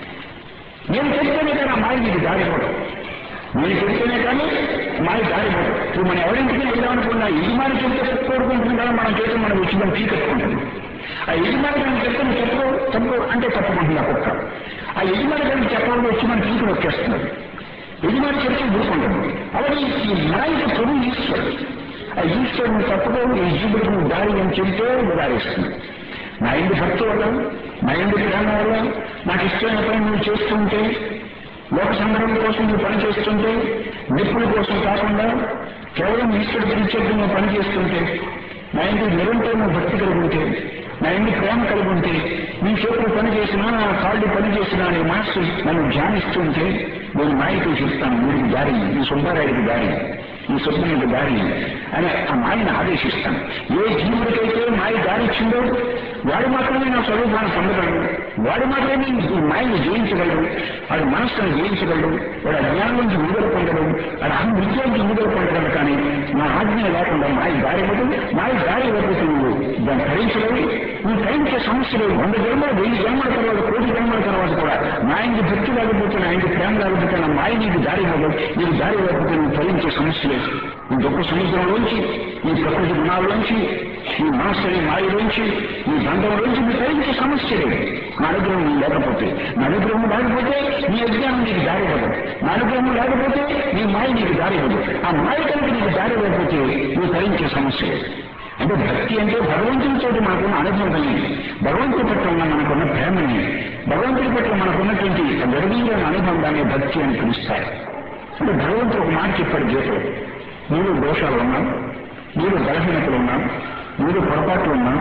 నేను చెప్తేనే కానీ ఆ మాయ నీకు దారిపోవడం నేను చెప్తేనే కానీ మాయ దారిపోవడం ఇప్పుడు మనం ఎవరింటికి వెళ్దామనుకున్నా యజమాని చెప్తే కోరుకుంటుంది కదా మనం చేతి మనం వచ్చిందని పీకెత్తుకుంటుంది ఆ యజమాని కానీ చెప్తే నువ్వు చెప్పు తప్పు అంటే తప్పుకుంటుంది ఆ కుక్క ఆ యజమాని కానీ చెప్పడం వచ్చి మన పీకి నొక్కేస్తున్నారు యజమాని చెప్తే ఊరుకుంటుంది అలాగే ఈ మాయకి ప్రభు ఈశ్వరుడు ఆ ఈశ్వరుని తప్పుకో ఈ జీవుడికి నువ్వు దారి అని చెబితే దారిస్తుంది నా ఇంటి భక్తి వల్ల నా ఇంటి ప్రేమ వల్ల నాకు ఇష్టమైన పని నువ్వు చేస్తుంటే లోక సంగ్రహం కోసం నువ్వు పని చేస్తుంటే నిప్పుల కోసం కాకుండా కేవలం ఈశ్వరుడు పిలిచేట్టు నువ్వు పని చేస్తుంటే నా ఇంటి నిరంతరం నువ్వు భక్తి కలిగి ఉంటే నా ఇంటి ప్రేమ కలిగి ఉంటే నీ చేతులు పని చేసినా నా కాళ్ళు పని చేసినా నీ మనస్సు నన్ను ధ్యానిస్తుంటే నేను మాయతో చెప్తాను వీడికి దారి ఈ సుబ్బారాయుడికి దారి ఈ సుబ్బనికి దారి అని ఆ మాయను ఆదేశిస్తాను ఏ జీవుడికైతే మాయ దారి ఇచ్చిందో వాడు మాత్రమే నా స్వరూపాన్ని పొందగలడు వాడు మాత్రమే ఈ మాయను జయించగలడు వాడి మనస్సును జయించగలడు వాడు అజ్ఞానం నుంచి విడుదల పొందడం వాడు అహం విద్య నుంచి విడుదల పొందగలడు కానీ నా ఆజ్ఞ లేకుండా మాయ దారి ఇవ్వదు మాయ దారి ఇవ్వకపోతే నువ్వు దాన్ని భరించలేవు నువ్వు భరించే సమస్య లేదు వంద జన్మలు వెయ్యి జన్మల తర్వాత కోటి జన్మల తర్వాత కూడా నా ఇంటి భక్తి లేకపోతే నా ఇంటి ప్రేమ లేకపోతే నా మాయ నీకు దారి ఇవ్వదు నీకు దారి ఇవ్వకపోతే నువ్వు భరించే సమస్య లేదు ఈ దుఃఖ సముద్రంలోంచి ఈ ప్రకృతి గుణాల్లోంచి ఈ మనస్సుని మాయలోంచి ఈ బంధంలోంచి నువ్వు భరించే సమస్య లేదు నా అనుగ్రహం లేకపోతే నా అనుగ్రహం లేకపోతే నీ అజ్ఞానం నీకు దారి ఇవ్వదు నా అనుగ్రహం లేకపోతే నీ మాయ నీకు దారి ఇవ్వదు ఆ మాయ కనుక నీకు దారి ఇవ్వకపోతే నువ్వు భరించే సమస్య లేదు అంటే భక్తి అంటే భగవంతునితో మనకున్న అనుబంధమే భగవంతుడి పట్ల ఉన్న మనకున్న ప్రేమని భగవంతుడి పట్ల మనకున్నటువంటి గర్వీయమైన అనుబంధాన్ని భక్తి అని పిలుస్తారు అంటే భగవంతుడు ఒక మాట చెప్పాడు గీతలో మీరు దోషాలు ఉన్నాం మీరు బలహీనతలు ఉన్నాం మీరు పొరపాట్లు ఉన్నాం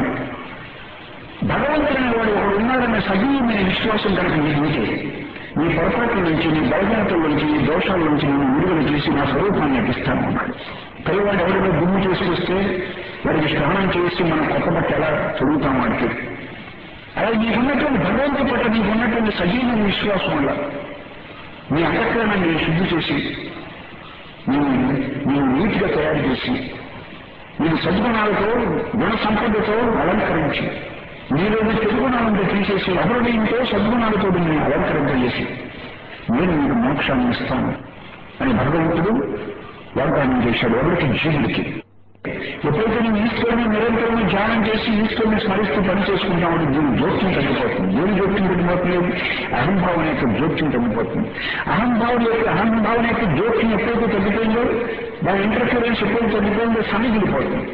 భగవంతుడైన వాడు ఒకడు ఉన్నాడన్న సజీవమైన విశ్వాసం కనుక మీకు ఉంటే మీ పొరపాట్ల నుంచి మీ బలహీనతల నుంచి మీ దోషాల నుంచి నేను విడుదల చేసి నా స్వరూపాన్ని నటిస్తాను అన్నాడు పిల్లవాడు ఎవరిలో గుమ్ము చేసుకొస్తే వాడికి స్నానం చేసి మనం కొత్త బట్ట ఎలా చదువుతాం వాడికి అలా నీకున్నటువంటి భగవంతుడి పట్ల నీకున్నటువంటి సజీవమైన విశ్వాసం వల్ల మీ అంతఃకరణాన్ని శుద్ధి చేసి నేను నేను నీటిగా తయారు చేసి నేను సద్గుణాలతో గుణ సంపదతో అలంకరించి మీలోని చెడుగుణాలంతా తీసేసి అహృదయంతో సద్గుణాలతో నేను అలంకరింపజేసి నేను మీకు మోక్షాన్ని ఇస్తాను అని భగవంతుడు వాగ్దానం చేశాడు ఎవరికి జీవుడికి ఎప్పుడైతే నేను ఈశ్వరుని నిరంతరం ధ్యానం చేసి ఈశ్వరుని స్మరిస్తూ పని చేసుకుంటామో దీని జోక్యం తగ్గిపోతుంది దేని జోక్యం తగ్గిపోతుంది అహంభావన యొక్క జోక్యం తగ్గిపోతుంది అహంభావన యొక్క అహంభావన యొక్క జోక్యం ఎప్పుడైతే తగ్గిపోయిందో దాని ఇంటర్ఫీరెన్స్ ఎప్పుడైతే తగ్గిపోయిందో సన్నిధిపోతుంది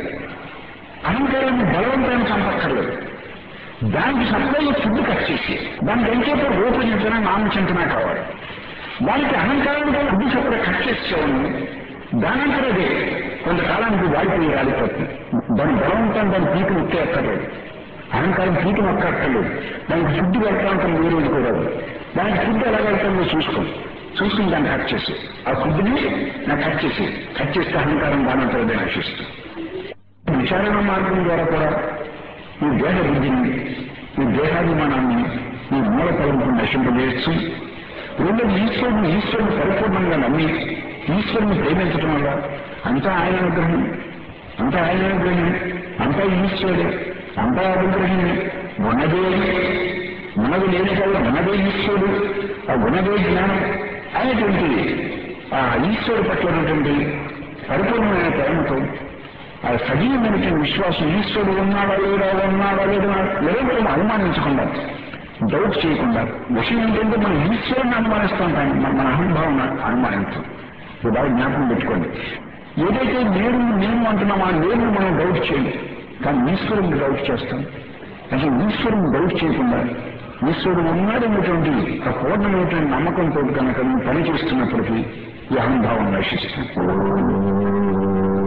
అహంకారాన్ని బలవంతాన్ని చంపక్కర్లేదు దానికి సప్లై ఫుడ్ కట్ చేసి దానికి ఎంచేత రూపచింతన నామచింతన కావాలి దానికి అహంకారానికి ఫుడ్ సప్లై కట్ చేసేవాడు దానంతా అదే కొంతకాలానికి వాడిపోయి రాలిపోతుంది దాని బలవంతం దాని పీకి నొక్కే అక్కర్లేదు అహంకారం పీకి నొక్కక్కర్లేదు దానికి ఫుడ్ వెళ్తాంతం మీరు అనుకోరాదు దానికి ఫుడ్ ఎలా వెళ్తామో చూసుకో చూసుకుని దాన్ని కట్ చేసి ఆ ఫుడ్ని నాకు కట్ చేసి కట్ చేస్తే అహంకారం దానంతా అదే నశిస్తుంది విచారణ మార్గం ద్వారా కూడా ఈ దేహ బుద్ధిని ఈ దేహాభిమానాన్ని ఈ మూల తలంపును నశింపజేస్తూ రెండోది ఈశ్వరుని ఈశ్వరుని పరిపూర్ణంగా నమ్మి ఈశ్వరుని ప్రేమించడం వల్ల అంతా ఆయన అనుగ్రహం అంతా ఆయన అనుగ్రహం అంతా ఈశ్వరుడే అంతా అనుగ్రహమే ఉన్నదే ఉన్నది లేని కదా ఉన్నదే ఈశ్వరుడు ఆ ఉన్నదే జ్ఞానం అనేటువంటి ఆ ఈశ్వరుడు పట్ల ఉన్నటువంటి పరిపూర్ణమైన ప్రేమతో ఆ సజీవమైనటువంటి విశ్వాసం ఈశ్వరుడు ఉన్నాడా లేడా ఉన్నాడా లేదా నిరంతరం అనుమానించకుండా డౌట్ చేయకుండా విషయం ఏంటంటే మనం ఈశ్వరుని అనుమానిస్తాం కానీ మన మన అహంభావం అనుమానించాం ఇది బాగా జ్ఞాపకం పెట్టుకోండి ఏదైతే నేను నేను అంటున్నామో ఆ నేను మనం డౌట్ చేయండి కానీ ఈశ్వరుని డౌట్ చేస్తాం అసలు ఈశ్వరుని డౌట్ చేయకుండా ఈశ్వరుడు ఉన్నాడనేటువంటి ఆ పూర్ణమైనటువంటి నమ్మకంతో కనుక నువ్వు పని చేస్తున్నప్పటికీ ఈ అహంభావం నశిస్తుంది